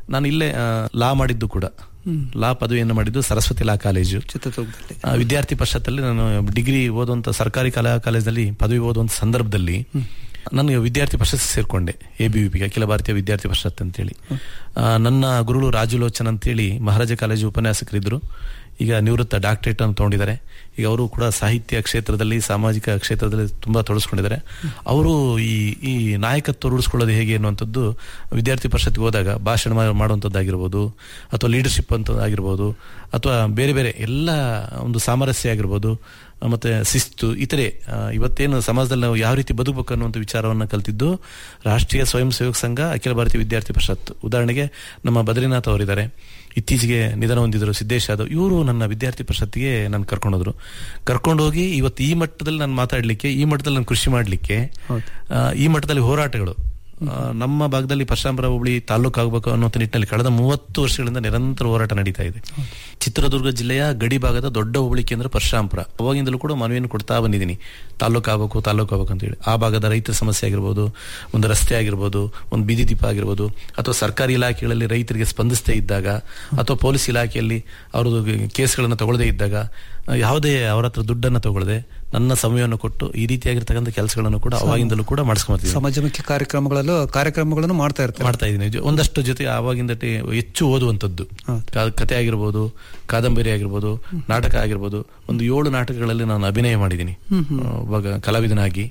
ನಾನು ಇಲ್ಲೇ ಆ, ಲಾ ಮಾಡಿದ್ದು ಕೂಡ ಲಾ ಪದವಿಯನ್ನು ಮಾಡಿದ್ದು ಸರಸ್ವತಿ ಲಾ ಕಾಲೇಜು ಚಿತ್ರದುರ್ಗದಲ್ಲಿ ಆ, ವಿದ್ಯಾರ್ಥಿ ಪರಿಷತ್ತಲ್ಲಿ ನಾನು ಡಿಗ್ರಿ ಓದುವಂತ ಸರ್ಕಾರಿ ಕಲಾ ಕಾಲೇಜಲ್ಲಿ ಪದವಿ ಓದುವಂತ ಸಂದರ್ಭದಲ್ಲಿ ನನಗೆ ವಿದ್ಯಾರ್ಥಿ ಪರಿಷತ್ ಸೇರ್ಕೊಂಡೆ ಎ ಬಿ ಪಿಗೆ ಅಖಿಲ ಭಾರತೀಯ ವಿದ್ಯಾರ್ಥಿ ಪರಿಷತ್ ಅಂತೇಳಿ ಆ, ನನ್ನ ಗುರುಗಳು ರಾಜು ಲೋಚನ್ ಅಂತೇಳಿ ಮಹಾರಾಜ ಕಾಲೇಜು ಉಪನ್ಯಾಸಕರಿದ್ರು ಈಗ ನಿವೃತ್ತ ಡಾಕ್ಟರೇಟ್ ಅನ್ನು ತಗೊಂಡಿದ್ದಾರೆ ಈಗ ಅವರು ಕೂಡ ಸಾಹಿತ್ಯ ಕ್ಷೇತ್ರದಲ್ಲಿ ಸಾಮಾಜಿಕ ಕ್ಷೇತ್ರದಲ್ಲಿ ತುಂಬಾ ತೊಡಸ್ಕೊಂಡಿದ್ದಾರೆ ಅವರು ಈ ಈ ನಾಯಕತ್ವ ರೂಢಿಸ್ಕೊಳ್ಳೋದು ಹೇಗೆ ಅನ್ನುವಂಥದ್ದು ವಿದ್ಯಾರ್ಥಿ ಪರಿಷತ್ಗೆ ಹೋದಾಗ ಭಾಷಣ ಮಾ- ಮಾಡುವಂಥದ್ದಾಗಿರ್ಬೋದು ಅಥವಾ ಲೀಡರ್ಶಿಪ್ ಅಂತ ಆಗಿರ್ಬೋದು ಅಥವಾ ಬೇರೆ ಬೇರೆ ಎಲ್ಲ ಒಂದು ಸಾಮರಸ್ಯ ಆಗಿರ್ಬೋದು ಆ, ಮತ್ತೆ ಶಿಸ್ತು ಇತರೆ ಆ, ಇವತ್ತೇನು ಸಮಾಜದಲ್ಲಿ ನಾವು ಯಾವ ರೀತಿ ಬದುಕಬೇಕು ಅನ್ನುವಂಥ ವಿಚಾರವನ್ನು ಕಲ್ತಿದ್ದು ರಾಷ್ಟ್ರೀಯ ಸ್ವಯಂ ಸೇವಕ ಸಂಘ ಅಖಿಲ ಭಾರತೀಯ ವಿದ್ಯಾರ್ಥಿ ಪರಿಷತ್ ಉದಾಹರಣೆಗೆ ನಮ್ಮ ಬದ್ರಿನಾಥ್ ಅವರಿದ್ದಾರೆ ಇತ್ತೀಚೆಗೆ ನಿಧನ ಹೊಂದಿದ್ರು ಸಿದ್ದೇಶ್ ಯಾದವ್ ಇವರು ನನ್ನ ವಿದ್ಯಾರ್ಥಿ ಪರಿಷತ್ತಿಗೆ ನಾನು ಕರ್ಕೊಂಡೋದ್ರು ಕರ್ಕೊಂಡೋಗಿ ಇವತ್ತು ಈ ಮಟ್ಟದಲ್ಲಿ ನಾನು ಮಾತಾಡ್ಲಿಕ್ಕೆ ಈ ಮಟ್ಟದಲ್ಲಿ ನಾನು ಕೃಷಿ ಮಾಡ್ಲಿಕ್ಕೆ ಆ, ಈ ಮಟ್ಟದಲ್ಲಿ ಹೋರಾಟಗಳು ಆ, ನಮ್ಮ ಭಾಗದಲ್ಲಿ ಪರಶುರಾಮಪುರ ಹೋಬಳಿ ತಾಲೂಕು ಆಗಬೇಕು ಅನ್ನೋ ನಿಟ್ಟಿನಲ್ಲಿ ಕಳೆದ ಮೂವತ್ತು ವರ್ಷಗಳಿಂದ ನಿರಂತರ ಹೋರಾಟ ನಡೀತಾ ಇದೆ ಚಿತ್ರದುರ್ಗ ಜಿಲ್ಲೆಯ ಗಡಿ ಭಾಗದ ದೊಡ್ಡ ಹೋಬಳಿ ಕೇಂದ್ರ ಪರಶುರಾಮಪುರ ಅವಾಗಿಂದಲೂ ಕೂಡ ಮನವಿಯನ್ನು ಕೊಡ್ತಾ ಬಂದಿದ್ದೀನಿ ತಾಲೂಕು ಆಗಬೇಕು ತಾಲೂಕು ಆಗಬೇಕು ಅಂತ ಹೇಳಿ ಆ ಭಾಗದ ರೈತರ ಸಮಸ್ಯೆ ಆಗಿರ್ಬೋದು ಒಂದು ರಸ್ತೆ ಆಗಿರ್ಬೋದು ಒಂದು ಬೀದಿ ದೀಪ ಆಗಿರ್ಬೋದು ಅಥವಾ ಸರ್ಕಾರಿ ಇಲಾಖೆಗಳಲ್ಲಿ ರೈತರಿಗೆ ಸ್ಪಂದಿಸದೇ ಇದ್ದಾಗ ಅಥವಾ ಪೊಲೀಸ್ ಇಲಾಖೆಯಲ್ಲಿ ಅವ್ರದ್ದು ಕೇಸ್ಗಳನ್ನು ತಗೊಳ್ಳದೇ ಇದ್ದಾಗ ಆ, ಯಾವುದೇ ಅವರ ಹತ್ರ ದುಡ್ಡನ್ನು ತಗೊಳ್ಳದೆ ನನ್ನ ಸಮಯವನ್ನು ಕೊಟ್ಟು ಈ ರೀತಿಯಾಗಿರ್ತಕ್ಕಂಥ ಕೆಲಸಗಳನ್ನು ಕೂಡ ಅವಾಗಿಂದಲೂ ಕೂಡ ಮಾಡಿಸ್ಕೊಂಬರ್ತೀನಿ ಸಮಾಜಮುಖಿ ಕಾರ್ಯಕ್ರಮಗಳಲ್ಲೂ ಕಾರ್ಯಕ್ರಮಗಳನ್ನು ಮಾಡ್ತಾ ಇರ್ತಾರೆ ಮಾಡ್ತಾ ಇದ್ದೀನಿ ಜೊ- ಒಂದಷ್ಟು ಜೊತೆ ಆವಾಗಿಂದ ಟಿ- ಹೆಚ್ಚು ಓದುವಂಥದ್ದು ಕ- ಕತೆ ಆಗಿರ್ಬೋದು ಕಾದಂಬರಿ ಆಗಿರ್ಬೋದು ನಾಟಕ ಆಗಿರ್ಬೋದು ಒಂದು ಏಳು ನಾಟಕಗಳಲ್ಲಿ ನಾನು ಅಭಿನಯ ಮಾಡಿದ್ದೀನಿ ಹ್ಮ್ ಹ್ಮ್. ಆ, ಒಬ್ಬ ಕಲಾವಿದನಾಗಿ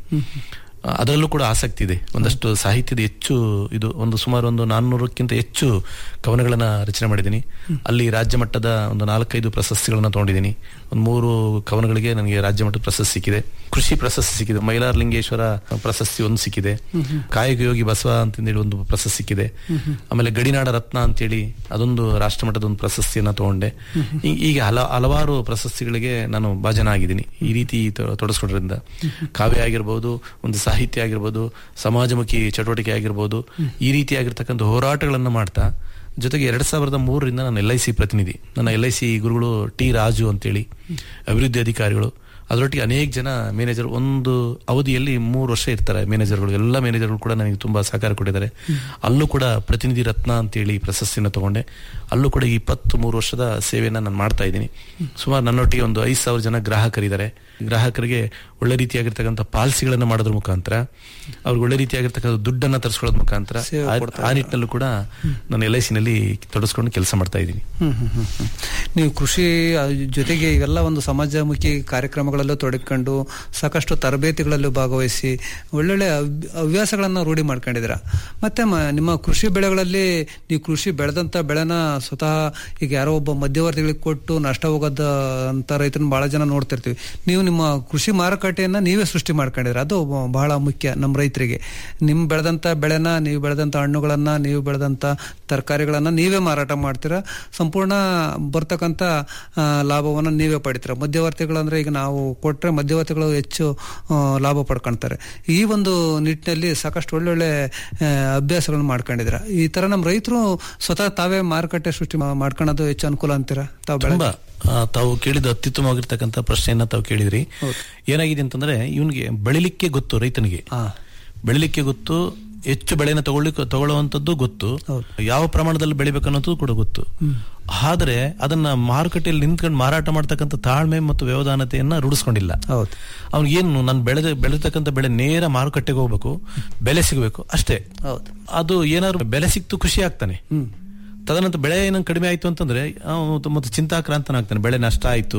ಆ, ಅದರಲ್ಲೂ ಕೂಡ ಆಸಕ್ತಿ ಇದೆ ಒಂದಷ್ಟು ಸಾಹಿತ್ಯದ ಹೆಚ್ಚು ಇದು ಒಂದು ಸುಮಾರು ಒಂದು ನಾನ್ನೂರಕ್ಕಿಂತ ಹೆಚ್ಚು ಕವನಗಳನ್ನ ರಚನೆ ಮಾಡಿದ್ದೀನಿ ಅಲ್ಲಿ ರಾಜ್ಯ ಮಟ್ಟದ ಒಂದು ನಾಲ್ಕೈದು ಪ್ರಶಸ್ತಿಗಳನ್ನ ತಗೊಂಡಿದ್ದೀನಿ ಒಂದು ಮೂರು ಕವನಗಳಿಗೆ ನನಗೆ ರಾಜ್ಯ ಮಟ್ಟದ ಪ್ರಶಸ್ತಿ ಸಿಕ್ಕಿದೆ ಕೃಷಿ ಪ್ರಶಸ್ತಿ ಸಿಕ್ಕಿದೆ ಮೈಲಾರ ಲಿಂಗೇಶ್ವರ ಪ್ರಶಸ್ತಿ ಒಂದು ಸಿಕ್ಕಿದೆ ಹ್ಮ್ ಹ್ಮ್. ಕಾಯಕ ಯೋಗಿ ಬಸವ ಅಂತಂದೇಳಿ ಒಂದು ಪ್ರಶಸ್ತಿ ಸಿಕ್ಕಿದೆ ಹ್ಮ್ ಹ್ಮ್. ಆಮೇಲೆ ಗಡಿನಾಡ ರತ್ನ ಅಂತೇಳಿ ಅದೊಂದು ರಾಷ್ಟ್ರ ಮಟ್ಟದ ಒಂದು ಪ್ರಶಸ್ತಿಯನ್ನ ತಗೊಂಡೆ ಈ- ಈಗ ಹಲ ಹಲವಾರು ಪ್ರಶಸ್ತಿಗಳಿಗೆ ನಾನು ಭಾಜನ ಆಗಿದ್ದೀನಿ ಈ ರೀತಿ ತೊ- ತೊಡಸ್ಕೊಡ್ರಿಂದ ಕಾವ್ಯ ಆಗಿರ್ಬೋದು ಒಂದು ಸಾಹಿತ್ಯ ಆಗಿರ್ಬೋದು ಸಮಾಜಮುಖಿ ಚಟುವಟಿಕೆ ಆಗಿರ್ಬೋದು ಈ ರೀತಿಯಾಗಿರ್ತಕ್ಕಂಥ ಹೋರಾಟಗಳನ್ನು ಮಾಡ್ತಾ ಜೊತೆಗೆ ಎರಡ್ ಸಾವಿರದ ಮೂರರಿಂದ ನಾನು ಎಲ್ ಐ ಸಿ ಪ್ರತಿನಿಧಿ ನನ್ನ ಎಲ್ ಐ ಸಿ ಗುರುಗಳು ಟಿ ರಾಜು ಅಂತೇಳಿ ಅಭಿವೃದ್ಧಿ ಅಧಿಕಾರಿಗಳು ಅದರೊಟ್ಟಿಗೆ ಅನೇಕ ಜನ ಮ್ಯಾನೇಜರ್ ಒಂದು ಅವಧಿಯಲ್ಲಿ ಮೂರು ವರ್ಷ ಇರ್ತಾರೆ ಮ್ಯಾನೇಜರ್ಗಳು ಎಲ್ಲ ಮ್ಯಾನೇಜರ್ಗಳು ಕೂಡ ನನಗೆ ತುಂಬಾ ಸಹಕಾರ ಕೊಟ್ಟಿದ್ದಾರೆ ಅಲ್ಲೂ ಕೂಡ ಪ್ರತಿನಿಧಿ ರತ್ನ ಅಂತೇಳಿ ಪ್ರಶಸ್ತಿನ ತಗೊಂಡೆ ಅಲ್ಲೂ ಕೂಡ ಇಪ್ಪತ್ತು ಮೂರು ವರ್ಷದ ಸೇವೆಯನ್ನ ನಾನು ಮಾಡ್ತಾ ಇದ್ದೀನಿ ಸುಮಾರು ನನ್ನೊಟ್ಟಿಗೆ ಒಂದು ಐದು ಸಾವಿರ ಜನ ಗ್ರಾಹಕರಿದ್ದಾರೆ ಗ್ರಾಹಕರಿಗೆ ಒಳ್ಳೆ ರೀತಿಯಾಗಿರ್ತಕ್ಕಂಥ ಪಾಲಿಸಿಗಳನ್ನ ಮಾಡೋದ್ರ ಮುಖಾಂತರ ಅವ್ರಿಗೆ ಒಳ್ಳೆ ರೀತಿಯಾಗಿರ್ತಕ್ಕಂಥ ದುಡ್ಡನ್ನ ತರಿಸ್ಕೊಳ್ಳೋದ್ರ ಮುಖಾಂತರ ಸೇವೆ ಆ- ಕೊಡ್ತಾ ಆ ನಿಟ್ಟಿನಲ್ಲೂ ಕೂಡ ನಾನು ಎಲ್ ಐ ಸಿನಲ್ಲಿ ತೊಡಸ್ಕೊಂಡು ಕೆಲಸ ಮಾಡ್ತಾ ಇದ್ದೀನಿ ಹ್ಮ್ ಹ್ಮ್ ಹ್ಮ್ ಹ್ಮ್. ನೀವು ಕೃಷಿ ಆ, ಜೊತೆಗೆ ಇವೆಲ್ಲ ಒಂದು ಸಮಾಜಮುಖಿ ಕಾರ್ಯಕ್ರಮಗಳಲ್ಲೂ ತೊಡಗಿಕೊಂಡು ಸಾಕಷ್ಟು ತರಬೇತಿಗಳಲ್ಲೂ ಭಾಗವಹಿಸಿ ಒಳ್ಳೊಳ್ಳೆ ಹವ್- ಹವ್ಯಾಸಗಳನ್ನ ರೂಢಿ ಮಾಡ್ಕೊಂಡಿದ್ದೀರಾ ಮತ್ತೆ ಮ- ನಿಮ್ಮ ಕೃಷಿ ಬೆಳೆಗಳಲ್ಲಿ ನೀವು ಕೃಷಿ ಬೆಳೆದಂತ ಬೆಳೆನ ಸ್ವತಃ ಈಗ ಯಾರೋ ಒಬ್ಬ ಮಧ್ಯವರ್ತಿಗಳಿಗೆ ಕೊಟ್ಟು ನಷ್ಟ ಹೋಗೋದ ಅಂತ ರೈತರನ್ನ ಬಹಳ ಜನ ನೋಡ್ತಿರ್ತೀವಿ ನೀವು ನಿಮ್ಮ ಕೃಷಿ ಮಾರುಕಟ್ಟೆಯನ್ನ ನೀವೇ ಸೃಷ್ಟಿ ಮಾಡ್ಕೊಂಡಿದ್ದೀರ ಅದು ಬ- ಬಹಳ ಮುಖ್ಯ ನಮ್ಮ ರೈತರಿಗೆ ನಿಮ್ ಬೆಳೆದಂತ ಬೆಳೆನ ನೀವು ಬೆಳೆದಂತ ಹಣ್ಣುಗಳನ್ನ ನೀವು ಬೆಳೆದಂತ ತರಕಾರಿಗಳನ್ನ ನೀವೇ ಮಾರಾಟ ಮಾಡ್ತೀರಾ ಸಂಪೂರ್ಣ ಬರ್ತಕ್ಕಂಥ ಆ, ಲಾಭವನ್ನ ನೀವೇ ಪಡಿತೀರ ಮಧ್ಯವರ್ತಿಗಳಂದ್ರೆ ಈಗ ನಾವು ಕೊಟ್ರೆ ಮಧ್ಯವರ್ತಿಗಳು ಹೆಚ್ಚು ಆ, ಲಾಭ ಪಡ್ಕೊಳ್ತಾರೆ ಈ ಒಂದು ನಿಟ್ಟಿನಲ್ಲಿ ಸಾಕಷ್ಟು ಒಳ್ಳೊಳ್ಳೆ ಆ, ಅಭ್ಯಾಸಗಳನ್ನ ಮಾಡ್ಕೊಂಡಿದ್ದೀರಾ ಈ ತರ ನಮ್ಮ ರೈತರು ಸ್ವತಃ ತಾವೇ ಮಾರುಕಟ್ಟೆ ಸೃಷ್ಟಿ ಮಾ- ಮಾಡ್ಕೊಳ್ಳೋದು ಹೆಚ್ಚು ಅನುಕೂಲ ಅಂತೀರಾ ತಾವು ಬೆಳೆ ತುಂಬಾ ಆ, ತಾವು ಕೇಳಿದ ಅತ್ಯುತ್ತಮವಾಗಿರ್ತಕ್ಕಂಥ ಪ್ರಶ್ನೆಯನ್ನ ತಾವು ಕೇಳಿದ್ರಿ ಏನಾಗಿದೆ ಅಂತಂದ್ರೆ ಇವನಿಗೆ ಬೆಳಿಲಿಕ್ಕೆ ಗೊತ್ತು ರೈತನಿಗೆ ಬೆಳಿಲಿಕ್ಕೆ ಗೊತ್ತು ಹೆಚ್ಚು ಬೆಳೆನ ತಗೊಳ್ಳಿಕ್ಕೆ ತಗೊಳ್ಳುವಂತದ್ದು ಗೊತ್ತು ಯಾವ ಪ್ರಮಾಣದಲ್ಲಿ ಬೆಳಿಬೇಕನ್ನೋದು ಕೂಡ ಗೊತ್ತು ಆದ್ರೆ ಅದನ್ನ ಮಾರುಕಟ್ಟೆಯಲ್ಲಿ ನಿಂತ್ಕೊಂಡು ಮಾರಾಟ ಮಾಡ್ತಕ್ಕಂಥ ತಾಳ್ಮೆ ಮತ್ತು ವ್ಯವಧಾನತೆಯನ್ನ ರೂಢಿಸ್ಕೊಂಡಿಲ್ಲ ಅವ್ನಿಗೇನು ನಾನು ಬೆಳೆದ ಬೆಳೆತಕ್ಕಂಥ ಬೆಳೆ ನೇರ ಮಾರುಕಟ್ಟೆಗೆ ಹೋಗ್ಬೇಕು ಬೆಲೆ ಸಿಗಬೇಕು ಅಷ್ಟೇ ಅದು ಏನಾದ್ರು ಬೆಲೆ ಸಿಕ್ತು ಖುಷಿ ಆಗ್ತಾನೆ ತದನಂತರ ಬೆಳೆ ಏನೋ ಕಡಿಮೆ ಆಯ್ತು ಅಂತಂದ್ರೆ ಅವನು ಮತ್ತೆ ಚಿಂತಾಕ್ರಾಂತನಾಗ್ತಾನೆ ಬೆಳೆ ನಷ್ಟ ಆಯ್ತು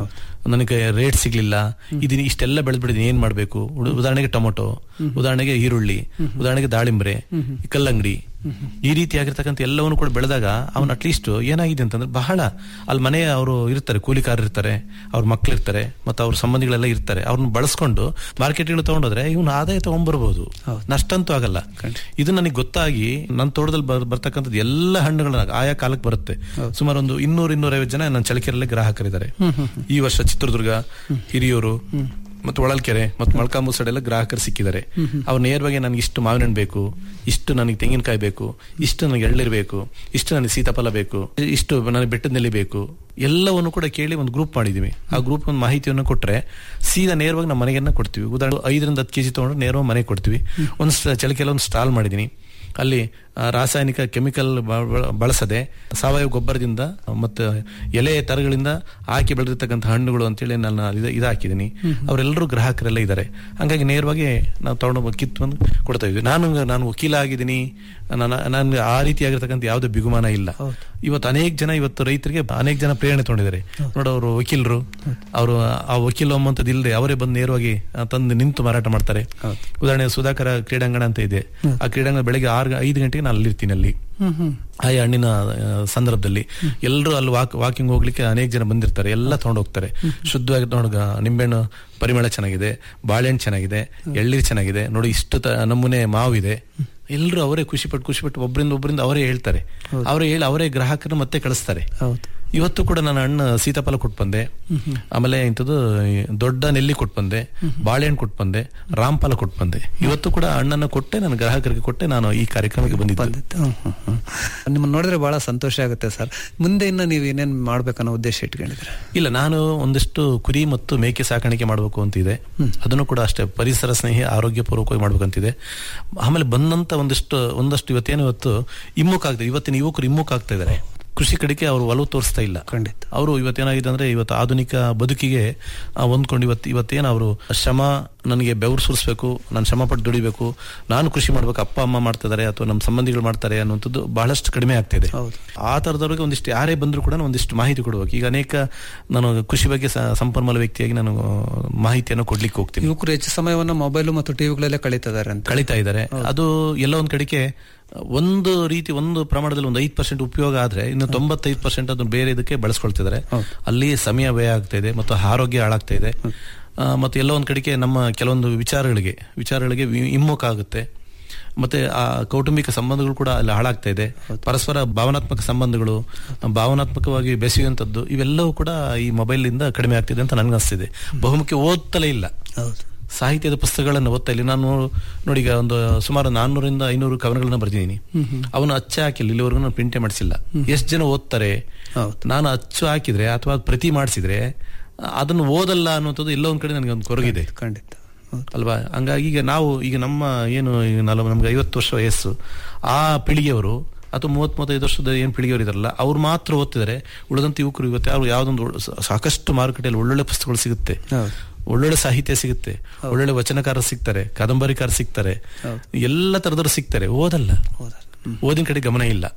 ನನಗೆ ರೇಟ್ ಸಿಗ್ಲಿಲ್ಲ ಇದನ್ನ ಇಷ್ಟೆಲ್ಲ ಬೆಳೆದ್ಬಿಡಿದೀನಿ ಏನ್ ಮಾಡ್ಬೇಕು ಉದ- ಉದಾಹರಣೆಗೆ ಟೊಮೊಟೊ ಉದಾಹರಣೆಗೆ ಈರುಳ್ಳಿ ಉದಾಹರಣೆಗೆ ದಾಳಿಂಬ್ರೆ ಕಲ್ಲಂಗಡಿ ಈ ರೀತಿಯಾಗಿರ್ತಕ್ಕಂಥ ಎಲ್ಲವನ್ನು ಕೂಡ ಬೆಳೆದಾಗ ಅವನು ಅಟ್ಲೀಸ್ಟ್ ಏನಾಗಿದೆ ಅಂತಂದ್ರೆ ಬಹಳ ಅಲ್ಲಿ ಮನೆ ಅವರು ಇರ್ತಾರೆ ಕೂಲಿಕಾರರು ಇರ್ತಾರೆ ಅವ್ರ ಮಕ್ಳು ಇರ್ತಾರೆ ಮತ್ತೆ ಅವ್ರ ಸಂಬಂಧಿಗಳೆಲ್ಲ ಇರ್ತಾರೆ ಅವ್ರನ್ನ ಬಳಸ್ಕೊಂಡು ಮಾರ್ಕೆಟ್ಗಳು ತಗೊಂಡೋದ್ರೆ ಇವನು ಆದಾಯ ತಗೊಂಡ್ಬರ್ಬೋದು ನಷ್ಟ ಅಂತೂ ಆಗಲ್ಲ ಇದು ನನಗೆ ಗೊತ್ತಾಗಿ ನನ್ನ ತೋಟದಲ್ಲಿ ಬರ್- ಬರ್ತಕ್ಕಂಥದ್ದು ಎಲ್ಲ ಹಣ್ಣುಗಳನ್ನ ಆಯಾ ಕಾಲಕ್ಕೆ ಬರುತ್ತೆ ಸುಮಾರು ಒಂದು ಇನ್ನೂರ ಇನ್ನೂರೈವತ್ತು ಜನ ನನ್ನ ಚಳಿಕೆರೆಯಲ್ಲಿ ಗ್ರಾಹಕರಿದ್ದಾರೆ ಹ್ಮ್, ಹ್ಮ್, ಈ ವರ್ಷ ಚಿತ್ರದುರ್ಗ ಹಿರಿಯೂರು ಮತ್ತು ಹೊಳಲ್ಕೆರೆ ಮತ್ತು ಮೊಳಕಾಂಬೂಸಡೆ ಎಲ್ಲ ಗ್ರಾಹಕರು ಸಿಕ್ಕಿದ್ದಾರೆ ಹ್ಮ್, ಹ್ಮ್. ಅವ್ರು ನೇರವಾಗಿ ನನಗೆ ಇಷ್ಟು ಮಾವಿನ ಹಣ್ಣು ಬೇಕು ಇಷ್ಟು ನನಗೆ ತೆಂಗಿನಕಾಯಿ ಬೇಕು ಇಷ್ಟು ನನಗೆ ಎಳ್ಳಿರ್ಬೇಕು ಇಷ್ಟು ನನಗೆ ಸೀತಾಫಲ ಬೇಕು ಇಷ್ಟು ನನಗೆ ಬೆಟ್ಟದ ನೆಲ್ಲಿ ಬೇಕು ಎಲ್ಲವನ್ನು ಕೂಡ ಕೇಳಿ ಒಂದು ಗ್ರೂಪ್ ಮಾಡಿದೀವಿ ಆ ಗ್ರೂಪ್ ಒಂದು ಮಾಹಿತಿಯನ್ನು ಕೊಟ್ರೆ ಸೀದಾ ನೇರವಾಗಿ ನಮ್ಮ ಮನೆಗೆನ್ನ ಕೊಡ್ತೀವಿ ಉದಾಹರಣೆ ಐದರಿಂದ ಹತ್ತು ಕೆಜಿ ತಗೊಂಡ್ರೆ ನೇರವಾಗಿ ಮನೆಗೆ ಕೊಡ್ತೀವಿ ಒಂದು ಚಳಿಕೆಲ್ಲ ಒಂದು ಸ್ಟಾಲ್ ಮಾಡಿದೀನಿ ಅಲ್ಲಿ ಆ, ರಾಸಾಯನಿಕ ಕೆಮಿಕಲ್ ಬ- ಬ- ಬಳಸದೆ ಸಾವಯವ ಗೊಬ್ಬರದಿಂದ ಮತ್ತು ಎಲೆ ತರಗಳಿಂದ ಹಾಕಿ ಬೆಳೆದಿರ್ತಕ್ಕಂಥ ಹಣ್ಣುಗಳು ಅಂತೇಳಿ ನಾನು ಇದು ಇದು ಹಾಕಿದ್ದೀನಿ ಅವರೆಲ್ಲರೂ ಗ್ರಾಹಕರೆಲ್ಲ ಇದ್ದಾರೆ ಹಂಗಾಗಿ ನೇರವಾಗಿ ನಾವು ತಗೊಂಡು ಕಿತ್ತು ಬಂದು ಕೊಡ್ತಾ ಇದ್ವಿ ನಾನು ನಾನು ವಕೀಲ ಆಗಿದ್ದೀನಿ ನಾನು ನನ್ಗೆ ಆ ರೀತಿಯಾಗಿರ್ತಕ್ಕಂಥ ಯಾವುದೇ ಬಿಗುಮಾನ ಇಲ್ಲ ಇವತ್ತು ಅನೇಕ ಜನ ಇವತ್ತು ರೈತರಿಗೆ ಅನೇಕ ಜನ ಪ್ರೇರಣೆ ತಗೊಂಡಿದ್ದಾರೆ ನೋಡು ಅವರು ವಕೀಲರು ಅವರು ಆ ವಕೀಲ ಅಂಬಂತದ್ದು ಇಲ್ಲದೆ ಅವರೇ ಬಂದು ನೇರವಾಗಿ ಆ, ತಂದು ನಿಂತು ಮಾರಾಟ ಮಾಡ್ತಾರೆ ಉದಾಹರಣೆ ಸುಧಾಕರ ಕ್ರೀಡಾಂಗಣ ಅಂತ ಇದೆ ಆ ಕ್ರೀಡಾಂಗಣ ಬೆಳಗ್ಗೆ ಆರು ಐದು ಗಂಟೆಗೆ ನಾನು ಅಲ್ಲಿರ್ತೀನಿ ಅಲ್ಲಿ ಆ ಹಣ್ಣಿನ ಆ, ಸಂದರ್ಭದಲ್ಲಿ ಎಲ್ಲರೂ ಅಲ್ಲಿ ವಾಕ್ ವಾಕಿಂಗ್ ಹೋಗ್ಲಿಕ್ಕೆ ಅನೇಕ ಜನ ಬಂದಿರ್ತಾರೆ ಎಲ್ಲ ತಗೊಂಡು ಹೋಗ್ತಾರೆ ಶುದ್ಧವಾಗಿ ನೋಡ ನಿಂಬೆಹಣ್ಣು ಪರಿಮಳ ಚೆನ್ನಾಗಿದೆ ಬಾಳೆಹಣ್ಣು ಚೆನ್ನಾಗಿದೆ ಎಳ್ನೀರು ಚೆನ್ನಾಗಿದೆ ನೋಡಿ ಇಷ್ಟು ತ- ನಮೂನೆ ಮಾವಿದೆ ಎಲ್ಲರೂ ಅವರೇ ಖುಷಿ ಪಟ್ಟು ಖುಷಿ ಪಟ್ಟು ಒಬ್ಬರಿಂದ ಒಬ್ಬರಿಂದ ಅವರೇ ಹೇಳ್ತಾರೆ ಅವರೇ ಹೇಳಿ ಅವರೇ ಗ್ರಾಹಕರನ್ನ ಮತ್ತೆ ಕಳಿಸ್ತಾರೆ ಇವತ್ತು ಕೂಡ ನಾನು ಹಣ್ಣು ಸೀತಾಫಲ ಕೊಟ್ಟು ಬಂದೆ ಆಮೇಲೆ ಇಂಥದ್ದು ಈ ದೊಡ್ಡ ನೆಲ್ಲಿ ಕೊಟ್ಟು ಬಂದೆ ಬಾಳೆಹಣ್ಣು ಕೊಟ್ಟು ಬಂದೆ ರಾಮಫಲ ಕೊಟ್ಟು ಬಂದೆ ಇವತ್ತು ಕೂಡ ಹಣ್ಣನ್ನು ಕೊಟ್ಟೆ ನನ್ನ ಗ್ರಾಹಕರಿಗೆ ಕೊಟ್ಟೆ ನಾನು ಈ ಕಾರ್ಯಕ್ರಮಕ್ಕೆ ಬಂದಿದ್ದೆ ನಿಮ್ಮನ್ನ ನೋಡಿದ್ರೆ ಬಹಳ ಸಂತೋಷ ಆಗುತ್ತೆ ಸರ್ ಮುಂದೆ ಇನ್ನ ನೀವು ಏನೇನ್ ಮಾಡ್ಬೇಕನ್ನೋ ಉದ್ದೇಶ ಇಟ್ಕೊಂಡಿದ್ರೆ ಇಲ್ಲ ನಾನು ಒಂದಿಷ್ಟು ಕುರಿ ಮತ್ತು ಮೇಕೆ ಸಾಕಾಣಿಕೆ ಮಾಡಬೇಕು ಅಂತಿದೆ ಅದನ್ನು ಕೂಡ ಅಷ್ಟೇ ಪರಿಸರ ಸ್ನೇಹಿ ಆರೋಗ್ಯಪೂರ್ವಕವಾಗಿ ಮಾಡ್ಬೇಕಂತಿದೆ ಆಮೇಲೆ ಬಂದಂತ ಒಂದಿಷ್ಟು ಒಂದಷ್ಟು ಇವತ್ತೇನು ಇವತ್ತು ಇಮ್ಮುಖ ಆಗ್ತದೆ ಇವತ್ತಿನ ಯುವಕರು ಇಮ್ಮುಖ ಆಗ್ತಾ ಇದ್ದಾರೆ ಕೃಷಿ ಕಡೆಗೆ ಅವರು ಒಲವು ತೋರಿಸ್ತಾ ಇಲ್ಲ ಖಂಡಿತ ಅವರು ಇವತ್ತೇನಾಗಿದೆ ಅಂದ್ರೆ ಇವತ್ತು ಆಧುನಿಕ ಬದುಕಿಗೆ ಆ, ಹೊಂದ್ಕೊಂಡು ಇವತ್ತು ಇವತ್ತೇನು ಅವರು ಶ್ರಮ ನನಗೆ ಬೆವರು ಸುರಿಸ್ಬೇಕು ನಾನು ಶ್ರಮ ಪಟ್ಟು ದುಡಿಬೇಕು ನಾನು ಕೃಷಿ ಮಾಡ್ಬೇಕು ಅಪ್ಪ ಅಮ್ಮ ಮಾಡ್ತಿದ್ದಾರೆ ಅಥವಾ ನಮ್ಮ ಸಂಬಂಧಿಗಳು ಮಾಡ್ತಾರೆ ಅನ್ನುವಂಥದ್ದು ಬಹಳಷ್ಟು ಕಡಿಮೆ ಆಗ್ತಿದೆ ಆ ತರದವ್ರಿಗೆ ಒಂದಿಷ್ಟು ಯಾರೇ ಬಂದರೂ ಕೂಡ ಒಂದಿಷ್ಟು ಮಾಹಿತಿ ಕೊಡಬೇಕು ಈಗ ಅನೇಕ ನಾನು ಕೃಷಿ ಬಗ್ಗೆ ಸ- ಸಂಪನ್ಮೂಲ ವ್ಯಕ್ತಿಯಾಗಿ ನಾನು ಮಾಹಿತಿಯನ್ನು ಕೊಡ್ಲಿಕ್ಕೆ ಹೋಗ್ತೀನಿ ಯುವಕರು ಹೆಚ್ಚು ಸಮಯವನ್ನು ಮೊಬೈಲ್ ಮತ್ತು ಟಿವಿಗಳಲ್ಲೇ ಕಳೀತಿದ್ದಾರೆ ಅಂತ ಕಳೀತಾ ಇದ್ದಾರೆ ಅದು ಎಲ್ಲ ಒಂದ್ ಕಡೆಗೆ ಒಂದು ರೀತಿ ಒಂದು ಪ್ರಮಾಣದಲ್ಲಿ ಒಂದು ಐದು ಪರ್ಸೆಂಟ್ ಉಪಯೋಗ ಆದ್ರೆ ಇನ್ನು ತೊಂಬತ್ತೈದು ಪರ್ಸೆಂಟ್ ಅದನ್ನು ಬೇರೆ ಇದಕ್ಕೆ ಬಳಸ್ಕೊಳ್ತಿದ್ದಾರೆ ಅಲ್ಲಿ ಸಮಯ ವ್ಯಯ ಆಗ್ತಾ ಇದೆ ಮತ್ತು ಆರೋಗ್ಯ ಹಾಳಾಗ್ತಾ ಇದೆ ಆ, ಮತ್ತೆ ಎಲ್ಲ ಒಂದ್ ಕಡೆಗೆ ನಮ್ಮ ಕೆಲವೊಂದು ವಿಚಾರಗಳಿಗೆ ವಿಚಾರಗಳಿಗೆ ವಿ- ಹಿಮ್ಮುಖ ಆಗುತ್ತೆ ಮತ್ತೆ ಆ ಕೌಟುಂಬಿಕ ಸಂಬಂಧಗಳು ಕೂಡ ಅಲ್ಲಿ ಹಾಳಾಗ್ತಾ ಇದೆ ಪರಸ್ಪರ ಭಾವನಾತ್ಮಕ ಸಂಬಂಧಗಳು ಭಾವನಾತ್ಮಕವಾಗಿ ಬೆಸೆಯುವಂಥದ್ದು ಇವೆಲ್ಲವೂ ಕೂಡ ಈ ಮೊಬೈಲ್ ಇಂದ ಕಡಿಮೆ ಆಗ್ತಿದೆ ಅಂತ ನನ್ಗನ್ಸ್ತಿದೆ ಬಹುಮುಖ್ಯ ಓದ್ತಲೇ ಇಲ್ಲ ಸಾಹಿತ್ಯದ ಪುಸ್ತಕಗಳನ್ನು ಓದ್ತಾ ಇಲ್ಲಿ ನಾನು ನೋಡಿ ಈಗ ಒಂದು ಸುಮಾರು ನಾನ್ನೂರಿಂದ ಐನೂರು ಕವನಗಳನ್ನ ಬರ್ದಿದ್ದೀನಿ ಅವನು ಅಚ್ಚೆ ಹಾಕಿಲ್ಲ ಇಲ್ಲಿವರೆಗೂ ನಾನು ಪ್ರಿಂಟೇ ಮಾಡಿಸಿಲ್ಲ ಎಷ್ಟು ಜನ ಓದ್ತಾರೆ ನಾನು ಅಚ್ಚು ಹಾಕಿದ್ರೆ ಅಥವಾ ಪ್ರತಿ ಮಾಡಿಸಿದ್ರೆ ಅದನ್ನು ಓದಲ್ಲ ಅನ್ನುವಂಥದ್ದು ಎಲ್ಲೋ ಒಂದ್ ಕಡೆ ನನಗೆ ಒಂದು ಕೊರಗಿದೆ ಖಂಡಿತ ಅಲ್ವಾ ಹಂಗಾಗಿ ಈಗ ನಾವು ಈಗ ನಮ್ಮ ಏನು ಈಗ ನಲವ ನಮ್ಗೆ ಐವತ್ತು ವರ್ಷ ವಯಸ್ಸು ಆ ಪೀಳಿಗೆಯವರು ಅಥವಾ ಮೂವತ್ ಮೂವತ್ತೈದು ವರ್ಷದ ಏನು ಪೀಳಿಗೆಯವರು ಇದಾರಲ್ಲ ಅವ್ರು ಮಾತ್ರ ಓದ್ತಿದ್ದಾರೆ ಉಳಿದಂತ ಯುವಕರು ಇವತ್ತು ಯಾರು ಯಾವ್ದೊಂದು ಒಳ್ಳೆ- ಸಾಕಷ್ಟು ಮಾರುಕಟ್ಟೆಯಲ್ಲಿ ಒಳ್ಳೊಳ್ಳೆ ಪುಸ್ತಕಗಳು ಸಿಗುತ್ತೆ ಒಳ್ಳೊಳ್ಳೆ ಸಾಹಿತ್ಯ ಸಿಗುತ್ತೆ ಒಳ್ಳೊಳ್ಳೆ ವಚನಕಾರ ಸಿಗ್ತಾರೆ ಕಾದಂಬರಿಕಾರ ಸಿಗ್ತಾರೆ ಎಲ್ಲ ತರದವರು ಸಿಗ್ತಾರೆ ಓದಲ್ಲ ಓದಿನ ಕಡೆ ಗಮನ ಇಲ್ಲ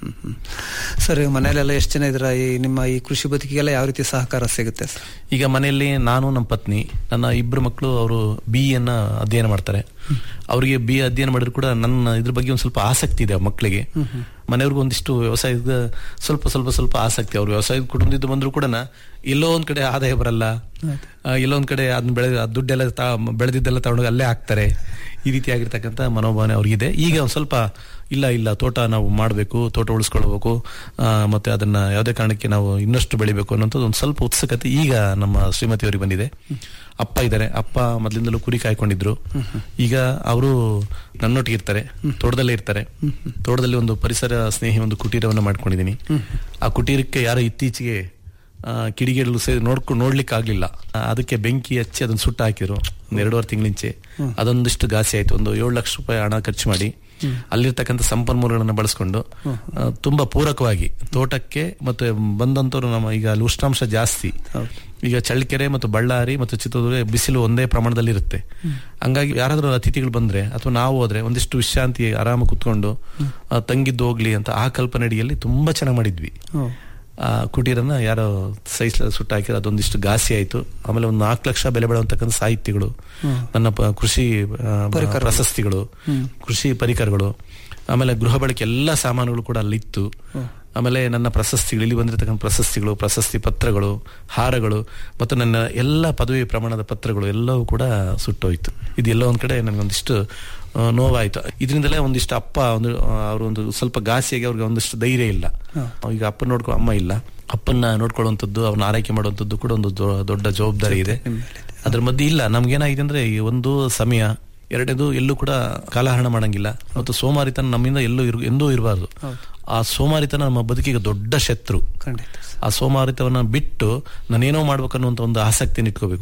ಸರ್ ಈಗ ಮನೆಯಲ್ಲೆಲ್ಲ ಎಷ್ಟು ಜನ ಇದ್ರ ಈ ನಿಮ್ಮ ಈ ಕೃಷಿ ಬದುಕಿಗೆಲ್ಲ ಯಾವ ರೀತಿ ಸಹಕಾರ ಸಿಗುತ್ತೆ ಸರ್ ಈಗ ಮನೆಯಲ್ಲಿ ನಾನು ನಮ್ಮ ಪತ್ನಿ ನನ್ನ ಇಬ್ಬರು ಮಕ್ಕಳು ಅವರು ಬಿ ಅನ್ನ ಅಧ್ಯಯನ ಮಾಡ್ತಾರೆ ಅವರಿಗೆ ಬಿ ಅಧ್ಯಯನ ಮಾಡಿದ್ರು ಕೂಡ ನನ್ನ ಇದ್ರ ಬಗ್ಗೆ ಒಂದು ಸ್ವಲ್ಪ ಆಸಕ್ತಿ ಇದೆ ಆ ಮಕ್ಕಳಿಗೆ ಮನೆಯವ್ರಿಗೂ ಒಂದಿಷ್ಟು ವ್ಯವಸಾಯದ ಸ್ವಲ್ಪ ಸ್ವಲ್ಪ ಸ್ವಲ್ಪ ಆಸಕ್ತಿ ಅವ್ರು ವ್ಯವಸಾಯದ ಕುಟುಂಬದಿಂದ ಬಂದ್ರು ಕೂಡ ಎಲ್ಲೋ ಒಂದ್ ಕಡೆ ಆದಾಯ ಬರಲ್ಲ ಆ, ಎಲ್ಲೋ ಒಂದ್ ಕಡೆ ಅದನ್ನ ಬೆಳೆ ಆ ದುಡ್ಡೆಲ್ಲ ತಾ- ಬೆಳೆದಿದ್ದೆಲ್ಲ ತಗೊಂಡೋಗಿ ಅಲ್ಲೇ ಹಾಕ್ತಾರೆ ಈ ರೀತಿಯಾಗಿರ್ತಕ್ಕಂಥ ಮನೋಭಾವನೆ ಅವ್ರಿಗಿದೆ ಈಗ ಒಂದ್ ಸ್ವಲ್ಪ ಇಲ್ಲ ಇಲ್ಲ ತೋಟ ನಾವು ಮಾಡಬೇಕು ತೋಟ ಉಳಿಸ್ಕೊಳ್ಬೇಕು ಆ, ಮತ್ತೆ ಅದನ್ನ ಯಾವುದೇ ಕಾರಣಕ್ಕೆ ನಾವು ಇನ್ನಷ್ಟು ಬೆಳಿಬೇಕು ಅನ್ನೋಂಥದ್ದು ಒಂದು ಸ್ವಲ್ಪ ಉತ್ಸುಕತೆ ಈಗ ನಮ್ಮ ಶ್ರೀಮತಿಯವರಿಗೆ ಬಂದಿದೆ ಅಪ್ಪ ಇದ್ದಾರೆ ಅಪ್ಪ ಮೊದಲಿಂದಲೂ ಕುರಿ ಕಾಯ್ಕೊಂಡಿದ್ರು ಈಗ ಅವರು ನನ್ನೊಟ್ಟಿಗೆ ಇರ್ತಾರೆ ತೋಟದಲ್ಲೇ ಇರ್ತಾರೆ ತೋಟದಲ್ಲಿ ಒಂದು ಪರಿಸರ ಸ್ನೇಹಿ ಒಂದು ಕುಟೀರವನ್ನು ಮಾಡ್ಕೊಂಡಿದ್ದೀನಿ ಆ ಕುಟೀರಕ್ಕೆ ಯಾರೋ ಇತ್ತೀಚೆಗೆ ಆ, ಕಿಡಿಗೇಡಲು ಸೇರಿ ನೋಡ್ಕೊಂಡು ನೋಡ್ಲಿಕ್ಕೆ ಆಗ್ಲಿಲ್ಲ ಆ, ಅದಕ್ಕೆ ಬೆಂಕಿ ಹಚ್ಚಿ ಅದನ್ನ ಸುಟ್ಟು ಹಾಕಿದ್ರು ಒಂದು ಎರಡೂವರೆ ತಿಂಗಳಿಂಚೆ ಅದೊಂದಿಷ್ಟು ಗಾಸಿ ಆಯ್ತು ಒಂದು ಏಳು ಲಕ್ಷ ರೂಪಾಯಿ ಹಣ ಖರ್ಚು ಮಾಡಿ ಅಲ್ಲಿರ್ತಕ್ಕಂಥ ಸಂಪನ್ಮೂಲಗಳನ್ನು ಬಳಸ್ಕೊಂಡು ಆ, ತುಂಬಾ ಪೂರಕವಾಗಿ ತೋಟಕ್ಕೆ ಮತ್ತೆ ಬಂದಂತವ್ರು ನಮ್ಮ ಈಗ ಅಲ್ಲಿ ಉಷ್ಣಾಂಶ ಜಾಸ್ತಿ ಈಗ ಚಳ್ಳಕೆರೆ ಮತ್ತು ಬಳ್ಳಾರಿ ಮತ್ತು ಚಿತ್ರದುರ್ಗ ಬಿಸಿಲು ಒಂದೇ ಪ್ರಮಾಣದಲ್ಲಿ ಇರುತ್ತೆ ಹಂಗಾಗಿ ಯಾರಾದ್ರೂ ಅತಿಥಿಗಳು ಬಂದ್ರೆ ಅಥವಾ ನಾವು ಹೋದ್ರೆ ಒಂದಿಷ್ಟು ವಿಶ್ರಾಂತಿ ಆರಾಮ ಕುತ್ಕೊಂಡು ಆ, ತಂಗಿದ್ದು ಹೋಗ್ಲಿ ಅಂತ ಆ ಕಲ್ಪನೆ ಅಡಿಯಲ್ಲಿ ತುಂಬಾ ಚೆನ್ನಾಗಿ ಮಾಡಿದ್ವಿ ಆ ಕುಟೀರನ ಯಾರೋ ಸೈಸ್ ಸುಟ್ಟು ಹಾಕಿರೋ ಅದೊಂದಿಷ್ಟು ಗಾಸಿ ಆಯ್ತು ಆಮೇಲೆ ಒಂದು ನಾಲ್ಕು ಲಕ್ಷ ಬೆಲೆ ಬಾಳುವಂತಕ್ಕಂಥ ಸಾಹಿತ್ಯಗಳು ನನ್ನ ಪ- ಕೃಷಿ ಆ, ಪ್ರಶಸ್ತಿಗಳು ಕೃಷಿ ಪರಿಕರಗಳು ಆಮೇಲೆ ಗೃಹ ಬಳಕೆ ಎಲ್ಲ ಸಾಮಾನುಗಳು ಕೂಡ ಅಲ್ಲಿತ್ತು ಆಮೇಲೆ ನನ್ನ ಪ್ರಶಸ್ತಿಗಳು ಇಲ್ಲಿ ಬಂದಿರತಕ್ಕಂಥ ಪ್ರಶಸ್ತಿಗಳು ಪ್ರಶಸ್ತಿ ಪತ್ರಗಳು ಹಾರಗಳು ಮತ್ತು ನನ್ನ ಎಲ್ಲ ಪದವಿ ಪ್ರಮಾಣದ ಪತ್ರಗಳು ಎಲ್ಲವೂ ಕೂಡ ಸುಟ್ಟೋಯ್ತು ಇದೆಲ್ಲ ಒಂದ್ ಕಡೆ ನನಗೊಂದಿಷ್ಟು ಆ, ನೋವಾಯ್ತು ಇದರಿಂದಲೇ ಒಂದಿಷ್ಟು ಅಪ್ಪ ಒಂದು ಅವರು ಒಂದು ಸ್ವಲ್ಪ ಗಾಸಿಯಾಗಿ ಅವ್ರಿಗೆ ಒಂದಿಷ್ಟು ಧೈರ್ಯ ಇಲ್ಲ ಈಗ ಅಪ್ಪ ನೋಡ್ಕೊ ಅಮ್ಮ ಇಲ್ಲ ಅಪ್ಪನ್ನ ನೋಡ್ಕೊಳ್ಳುವಂಥದ್ದು ಅವ್ರನ್ನ ಆರೈಕೆ ಮಾಡುವಂಥದ್ದು ಕೂಡ ಒಂದು ದೊ- ದೊಡ್ಡ ಜವಾಬ್ದಾರಿ ಇದೆ ಅದ್ರ ಮಧ್ಯೆ ಇಲ್ಲ ನಮ್ಗೇನಾಗಿದೆ ಅಂದ್ರೆ ಈ ಒಂದು ಸಮಯ ಎರಡನೇದು ಎಲ್ಲೂ ಕೂಡ ಕಾಲಹರಣ ಮಾಡಂಗಿಲ್ಲ ಮತ್ತು ಸೋಮಾರಿತನ ನಮ್ಮಿಂದ ಎಲ್ಲೂ ಇರು ಎಂದೂ ಇರಬಾರ್ದು ಆ ಸೋಮಾರಿತನ ನಮ್ಮ ಬದುಕಿಗೆ ದೊಡ್ಡ ಶತ್ರು ಖಂಡಿತ ಆ ಸೋಮಾರಿತವನ್ನ ಬಿಟ್ಟು ನಾನೇನೋ ಮಾಡ್ಬೇಕನ್ನುವಂತ ಒಂದು ಆಸಕ್ತಿನ ಇಟ್ಕೋಬೇಕು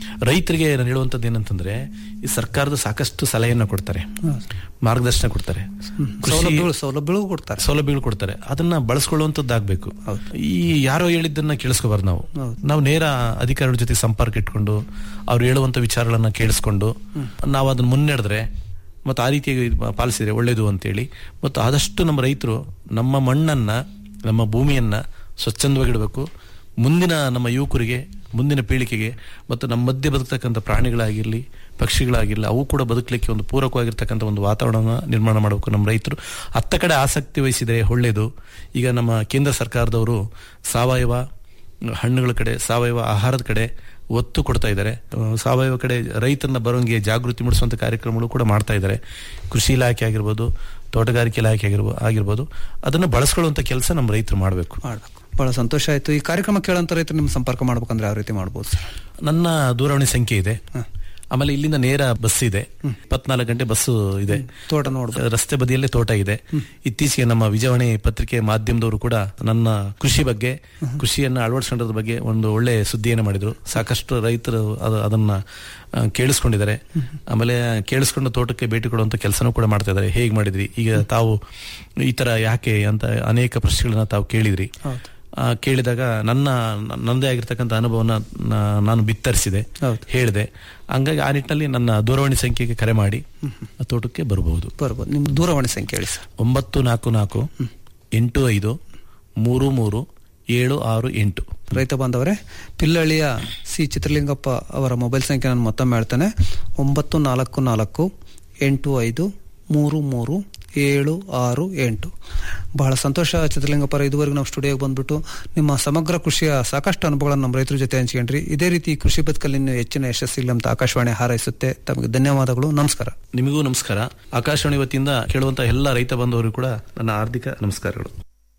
ರೈತರಿಗೆ ನಾನು ಹೇಳುವಂತದ್ದು ಏನಂತಂದ್ರೆ ಈ ಸರ್ಕಾರದ ಸಾಕಷ್ಟು ಸಲಹೆಯನ್ನ ಕೊಡ್ತಾರೆ ಮಾರ್ಗದರ್ಶನ ಕೊಡ್ತಾರೆ ಕೃಷಿ- ಸೌಲಭ್ಯಗಳು ಸೌಲಭ್ಯಗಳು ಕೊಡ್ತಾರೆ ಸೌಲಭ್ಯಗಳು ಕೊಡ್ತಾರೆ ಅದನ್ನ ಬಳಸ್ಕೊಳ್ಳುವಂತದ್ದಾಗಬೇಕು ಈ ಯಾರೋ ಹೇಳಿದ್ದನ್ನ ಕೇಳಿಸ್ಕೋಬಾರ್ದು ನಾವು ನಾವು ನೇರ ಅಧಿಕಾರಿಗಳ ಜೊತೆ ಸಂಪರ್ಕ ಇಟ್ಕೊಂಡು ಅವ್ರು ಹೇಳುವಂತ ವಿಚಾರಗಳನ್ನ ಕೇಳಿಸ್ಕೊಂಡು ನಾವು ಅದನ್ನ ಮುನ್ನಡೆದ್ರೆ ಮತ್ತು ಆ ರೀತಿಯಾಗಿ ಪಾಲಿಸಿದ್ರೆ ಒಳ್ಳೇದು ಅಂತೇಳಿ ಮತ್ತು ಆದಷ್ಟು ನಮ್ಮ ರೈತರು ನಮ್ಮ ಮಣ್ಣನ್ನ ನಮ್ಮ ಭೂಮಿಯನ್ನ ಸ್ವಚ್ಛಂದವಾಗಿಡಬೇಕು ಮುಂದಿನ ನಮ್ಮ ಯುವಕರಿಗೆ ಮುಂದಿನ ಪೀಳಿಗೆಗೆ ಮತ್ತು ನಮ್ಮ ಮಧ್ಯೆ ಬದುಕ್ತಕ್ಕಂಥ ಪ್ರಾಣಿಗಳಾಗಿರಲಿ ಪಕ್ಷಿಗಳಾಗಿರಲಿ ಅವು ಕೂಡ ಬದುಕಲಿಕ್ಕೆ ಒಂದು ಪೂರಕವಾಗಿರ್ತಕ್ಕಂಥ ಒಂದು ವಾತಾವರಣ ನಿರ್ಮಾಣ ಮಾಡಬೇಕು ನಮ್ಮ ರೈತರು ಅತ್ತ ಕಡೆ ಆಸಕ್ತಿ ವಹಿಸಿದರೆ ಒಳ್ಳೆಯದು ಈಗ ನಮ್ಮ ಕೇಂದ್ರ ಸರ್ಕಾರದವರು ಸಾವಯವ ಹಣ್ಣುಗಳ ಕಡೆ ಸಾವಯವ ಆಹಾರದ ಕಡೆ ಒತ್ತು ಕೊಡ್ತಾ ಇದ್ದಾರೆ ಅಹ್, ಸಾವಯವ ಕಡೆ ರೈತರನ್ನ ಬರೋಂಗೆ ಜಾಗೃತಿ ಮೂಡಿಸುವಂತ ಕಾರ್ಯಕ್ರಮಗಳು ಕೂಡ ಮಾಡ್ತಾ ಇದ್ದಾರೆ ಕೃಷಿ ಇಲಾಖೆ ಆಗಿರ್ಬೋದು ತೋಟಗಾರಿಕೆ ಇಲಾಖೆ ಆಗಿರ್ಬೋದು ಆಗಿರ್ಬೋದು ಅದನ್ನು ಬಳಸ್ಕೊಳ್ಳುವಂತ ಕೆಲಸ ನಮ್ಮ ರೈತರು ಮಾಡಬೇಕು ಮಾಡಬೇಕು ಬಹಳ ಸಂತೋಷ ಆಯ್ತು ಈ ಕಾರ್ಯಕ್ರಮ ಕೇಳೋಂತ ರೈತರು ನಿಮ್ ಸಂಪರ್ಕ ಮಾಡ್ಬೇಕಂದ್ರೆ ಯಾವ ರೀತಿ ಮಾಡ್ಬೋದು ಸರ್ ನನ್ನ ದೂರವಾಣಿ ಸಂಖ್ಯೆ ಇದೆ ಆಮೇಲೆ ಇಲ್ಲಿಂದ ನೇರ ಬಸ್ ಇದೆ ಇಪ್ಪತ್ನಾಲ್ಕು ಗಂಟೆ ಬಸ್ ಇದೆ ತೋಟ ನೋಡ್ಬೋದು ರಸ್ತೆ ಬದಿಯಲ್ಲೇ ತೋಟ ಇದೆ ಇತ್ತೀಚೆಗೆ ನಮ್ಮ ವಿಜಯವಾಣಿ ಪತ್ರಿಕೆ ಮಾಧ್ಯಮದವರು ಕೂಡ ನನ್ನ ಕೃಷಿ ಬಗ್ಗೆ ಕೃಷಿಯನ್ನ ಅಳವಡಿಸ್ಕೊಂಡದ್ರ ಬಗ್ಗೆ ಒಂದು ಒಳ್ಳೆ ಸುದ್ದಿಯನ್ನು ಮಾಡಿದ್ರು ಸಾಕಷ್ಟು ರೈತರು ಅದ- ಅದನ್ನ ಆ, ಕೇಳಿಸ್ಕೊಂಡಿದ್ದಾರೆ ಆಮೇಲೆ ಕೇಳಿಸ್ಕೊಂಡು ತೋಟಕ್ಕೆ ಭೇಟಿ ಕೊಡುವಂತ ಕೆಲಸನೂ ಕೂಡ ಮಾಡ್ತಾ ಇದ್ದಾರೆ ಹೇಗ್ ಮಾಡಿದ್ರಿ ಈಗ ತಾವು ಈ ತರ ಯಾಕೆ ಅಂತ ಅನೇಕ ಪ್ರಶ್ನೆಗಳನ್ನ ತಾವು ಕೇಳಿದ್ರಿ ಆ, ಕೇಳಿದಾಗ ನನ್ನ ನನ್ನದೇ ಆಗಿರ್ತಕ್ಕಂಥ ಅನುಭವನ ನಾ- ನಾನು ಬಿತ್ತರಿಸಿದೆ ಹೇಳಿದೆ ಹಂಗಾಗಿ ಆ ನಿಟ್ಟಿನಲ್ಲಿ ನನ್ನ ದೂರವಾಣಿ ಸಂಖ್ಯೆಗೆ ಕರೆ ಮಾಡಿ ಆ ತೋಟಕ್ಕೆ ಬರಬಹುದು ಬರ್ಬೋದು ನಿಮ್ ದೂರವಾಣಿ ಸಂಖ್ಯೆ ಹೇಳಿ ಸರ್ ಒಂಬತ್ತು ನಾಲ್ಕು ನಾಲ್ಕು ಎಂಟು ಐದು ಮೂರು ಮೂರು ಏಳು ಆರು ಎಂಟು ರೈತ ಬಾಂಧವರೇ ಪಿಲ್ಲಳ್ಳಿಯ ಸಿ ಚಿತ್ರಲಿಂಗಪ್ಪ ಅವರ ಮೊಬೈಲ್ ಸಂಖ್ಯೆ ನಾನು ಮತ್ತೊಮ್ಮೆ ಹೇಳ್ತೇನೆ ಒಂಬತ್ತು ನಾಲ್ಕು ನಾಲ್ಕು ಎಂಟು ಐದು ಮೂರು ಮೂರು ಏಳು ಆರು ಎಂಟು ಬಹಳ ಸಂತೋಷ ಚಿತ್ರಲಿಂಗಪ್ಪರ ಇದುವರೆಗೂ ನಾವು ಸ್ಟುಡಿಯೋಗೆ ಬಂದ್ಬಿಟ್ಟು ನಿಮ್ಮ ಸಮಗ್ರ ಕೃಷಿಯ ಸಾಕಷ್ಟು ಅನುಭವಗಳನ್ನು ನಮ್ಮ ರೈತರ ಜೊತೆ ಹಂಚ್ಕೊಂಡ್ರಿ ಇದೇ ರೀತಿ ಕೃಷಿ ಬದುಕಲ್ಲಿ ಇನ್ನೂ ಹೆಚ್ಚಿನ ಯಶಸ್ಸಿಲ್ಲ ಅಂತ ಆಕಾಶವಾಣಿ ಹಾರೈಸುತ್ತೆ ತಮಗೆ ಧನ್ಯವಾದಗಳು ನಮಸ್ಕಾರ ನಿಮಗೂ ನಮಸ್ಕಾರ ಆಕಾಶವಾಣಿ ವತಿಯಿಂದ ಕೇಳುವಂತ ಎಲ್ಲ ರೈತ ಬಾಂಧವರಿಗೂ ಕೂಡ ನನ್ನ ಹಾರ್ದಿಕ ನಮಸ್ಕಾರಗಳು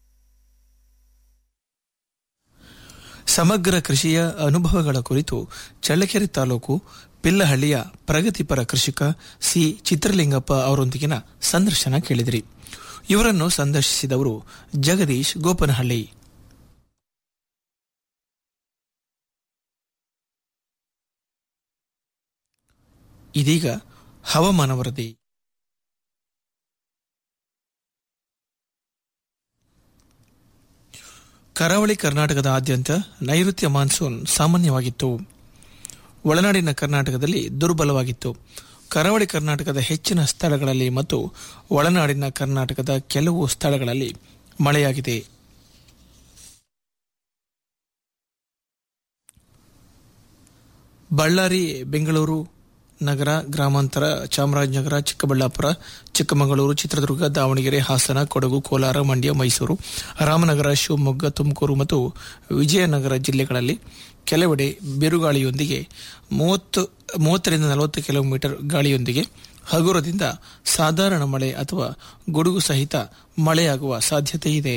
ಸಮಗ್ರ ಕೃಷಿಯ ಅನುಭವಗಳ ಕುರಿತು ಚಳ್ಳಕೆರೆ ತಾಲೂಕು ಪಿಲ್ಲಹಳ್ಳಿಯ ಪ್ರಗತಿಪರ ಕೃಷಿಕ ಸಿ ಚಿತ್ರಲಿಂಗಪ್ಪ ಅವರೊಂದಿಗಿನ ಸಂದರ್ಶನ ಕೇಳಿದಿರಿ ಇವರನ್ನು ಸಂದರ್ಶಿಸಿದವರು ಜಗದೀಶ್ ಗೋಪನಹಳ್ಳಿ ಇದೀಗ ಹವಾಮಾನ ವರದಿ ಕರಾವಳಿ ಕರ್ನಾಟಕದಾದ್ಯಂತ ನೈಋತ್ಯ ಮಾನ್ಸೂನ್ ಸಾಮಾನ್ಯವಾಗಿತ್ತು ಒಳನಾಡಿನ ಕರ್ನಾಟಕದಲ್ಲಿ ದುರ್ಬಲವಾಗಿತ್ತು ಕರಾವಳಿ ಕರ್ನಾಟಕದ ಹೆಚ್ಚಿನ ಸ್ಥಳಗಳಲ್ಲಿ ಮತ್ತು ಒಳನಾಡಿನ ಕರ್ನಾಟಕದ ಕೆಲವು ಸ್ಥಳಗಳಲ್ಲಿ ಮಳೆಯಾಗಿದೆ ಬಳ್ಳಾರಿ ಬೆಂಗಳೂರು ನಗರ ಗ್ರಾಮಾಂತರ ಚಾಮರಾಜನಗರ ಚಿಕ್ಕಬಳ್ಳಾಪುರ ಚಿಕ್ಕಮಗಳೂರು ಚಿತ್ರದುರ್ಗ ದಾವಣಗೆರೆ ಹಾಸನ ಕೊಡಗು ಕೋಲಾರ ಮಂಡ್ಯ ಮೈಸೂರು ರಾಮನಗರ ಶಿವಮೊಗ್ಗ ತುಮಕೂರು ಮತ್ತು ವಿಜಯನಗರ ಜಿಲ್ಲೆಗಳಲ್ಲಿ ಕೆಲವೆಡೆ ಬಿರುಗಾಳಿಯೊಂದಿಗೆ ಮೂವತ್ತು ಮೂವತ್ತರಿಂದ ನಲವತ್ತು ಕಿಲೋಮೀಟರ್ ಗಾಳಿಯೊಂದಿಗೆ ಹಗುರದಿಂದ ಸಾಧಾರಣ ಮಳೆ ಅಥವಾ ಗುಡುಗು ಸಹಿತ ಮಳೆಯಾಗುವ ಸಾಧ್ಯತೆ ಇದೆ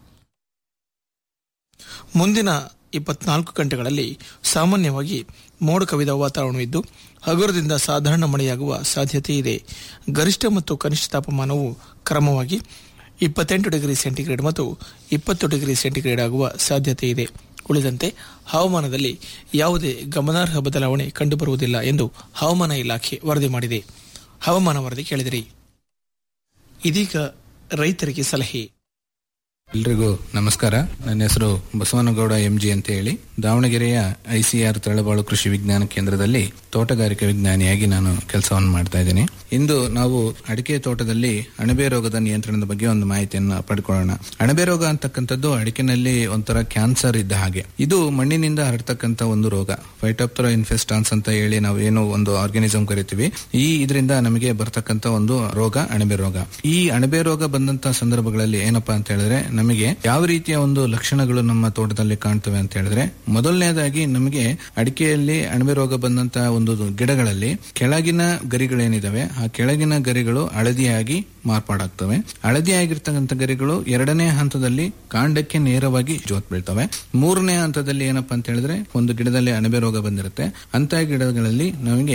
ಮುಂದಿನ ಇಪ್ಪತ್ನಾಲ್ಕು ಗಂಟೆಗಳಲ್ಲಿ ಸಾಮಾನ್ಯವಾಗಿ ಮೋಡ ಕವಿದ ವಾತಾವರಣವಿದ್ದು ಹಗುರದಿಂದ ಸಾಧಾರಣ ಮಳೆಯಾಗುವ ಸಾಧ್ಯತೆ ಇದೆ ಗರಿಷ್ಠ ಮತ್ತು ಕನಿಷ್ಠ ತಾಪಮಾನವು ಕ್ರಮವಾಗಿ ಇಪ್ಪತ್ತೆಂಟು ಡಿಗ್ರಿ ಸೆಂಟಿಗ್ರೇಡ್ ಮತ್ತು ಇಪ್ಪತ್ತು ಡಿಗ್ರಿ ಸೆಂಟಿಗ್ರೇಡ್ ಆಗುವ ಸಾಧ್ಯತೆ ಇದೆ ಉಳಿದಂತೆ ಹವಾಮಾನದಲ್ಲಿ ಯಾವುದೇ ಗಮನಾರ್ಹ ಬದಲಾವಣೆ ಕಂಡುಬರುವುದಿಲ್ಲ ಎಂದು ಹವಾಮಾನ ಇಲಾಖೆ ವರದಿ ಮಾಡಿದೆ ಹವಾಮಾನ ವರದಿ ಕೇಳಿದಿರಿ ಇದೀಗ ರೈತರಿಗೆ ಸಲಹೆ ಎಲ್ರಿಗೂ ನಮಸ್ಕಾರ ನನ್ನ ಹೆಸರು ಬಸವನಗೌಡ ಎಂಜಿ ಅಂತ ಹೇಳಿ ದಾವಣಗೆರೆಯ ಐಸಿಆರ್ ತಳಬಾಳು ಕೃಷಿ ವಿಜ್ಞಾನ ಕೇಂದ್ರದಲ್ಲಿ ತೋಟಗಾರಿಕೆ ವಿಜ್ಞಾನಿಯಾಗಿ ನಾನು ಕೆಲಸವನ್ನು ಮಾಡ್ತಾ ಇದ್ದೀನಿ ಇಂದು ನಾವು ಅಡಿಕೆ ತೋಟದಲ್ಲಿ ಅಣಬೆ ರೋಗದ ನಿಯಂತ್ರಣದ ಬಗ್ಗೆ ಒಂದು ಮಾಹಿತಿಯನ್ನು ಪಡ್ಕೊಳ್ಳೋಣ ಅಣಬೆ ರೋಗ ಅಂತಕ್ಕಂಥದ್ದು ಅಡಿಕೆನಲ್ಲಿ ಒಂಥರ ಕ್ಯಾನ್ಸರ್ ಇದ್ದ ಹಾಗೆ ಇದು ಮಣ್ಣಿನಿಂದ ಹರಡ್ತಕ್ಕಂಥ ಒಂದು ರೋಗ ಫೈಟೋಪ್ತರಾ ಇನ್ಫೆಸ್ಟಾನ್ಸ್ ಅಂತ ಹೇಳಿ ನಾವು ಏನು ಒಂದು ಆರ್ಗಾನಿಸಮ್ ಕರಿತೀವಿ ಈ ಇದರಿಂದ ನಮಗೆ ಬರ್ತಕ್ಕಂಥ ಒಂದು ರೋಗ ಅಣಬೆ ರೋಗ ಈ ಅಣಬೆ ರೋಗ ಬಂದಂತ ಸಂದರ್ಭಗಳಲ್ಲಿ ಏನಪ್ಪಾ ಅಂತ ಹೇಳಿದ್ರೆ ನಮಗೆ ಯಾವ ರೀತಿಯ ಒಂದು ಲಕ್ಷಣಗಳು ನಮ್ಮ ತೋಟದಲ್ಲಿ ಕಾಣ್ತವೆ ಅಂತ ಹೇಳಿದ್ರೆ ಮೊದಲನೇದಾಗಿ ನಮಗೆ ಅಡಿಕೆಯಲ್ಲಿ ಅಣಬೆ ರೋಗ ಬಂದಂತ ಒಂದು ಗಿಡಗಳಲ್ಲಿ ಕೆಳಗಿನ ಗರಿಗಳೇನಿದಾವೆ ಆ ಕೆಳಗಿನ ಗರಿಗಳು ಹಳದಿಯಾಗಿ ಮಾರ್ಪಾಡಾಗ್ತವೆ ಹಳದಿಯಾಗಿರ್ತಕ್ಕಂಥ ಗರಿಗಳು ಎರಡನೇ ಹಂತದಲ್ಲಿ ಕಾಂಡಕ್ಕೆ ನೇರವಾಗಿ ಜೋತ್ ಬೀಳ್ತವೆ ಮೂರನೇ ಹಂತದಲ್ಲಿ ಏನಪ್ಪಾ ಅಂತ ಹೇಳಿದ್ರೆ ಒಂದು ಗಿಡದಲ್ಲಿ ಅಣಬೆ ರೋಗ ಬಂದಿರುತ್ತೆ ಅಂತ ಗಿಡಗಳಲ್ಲಿ ನಮಗೆ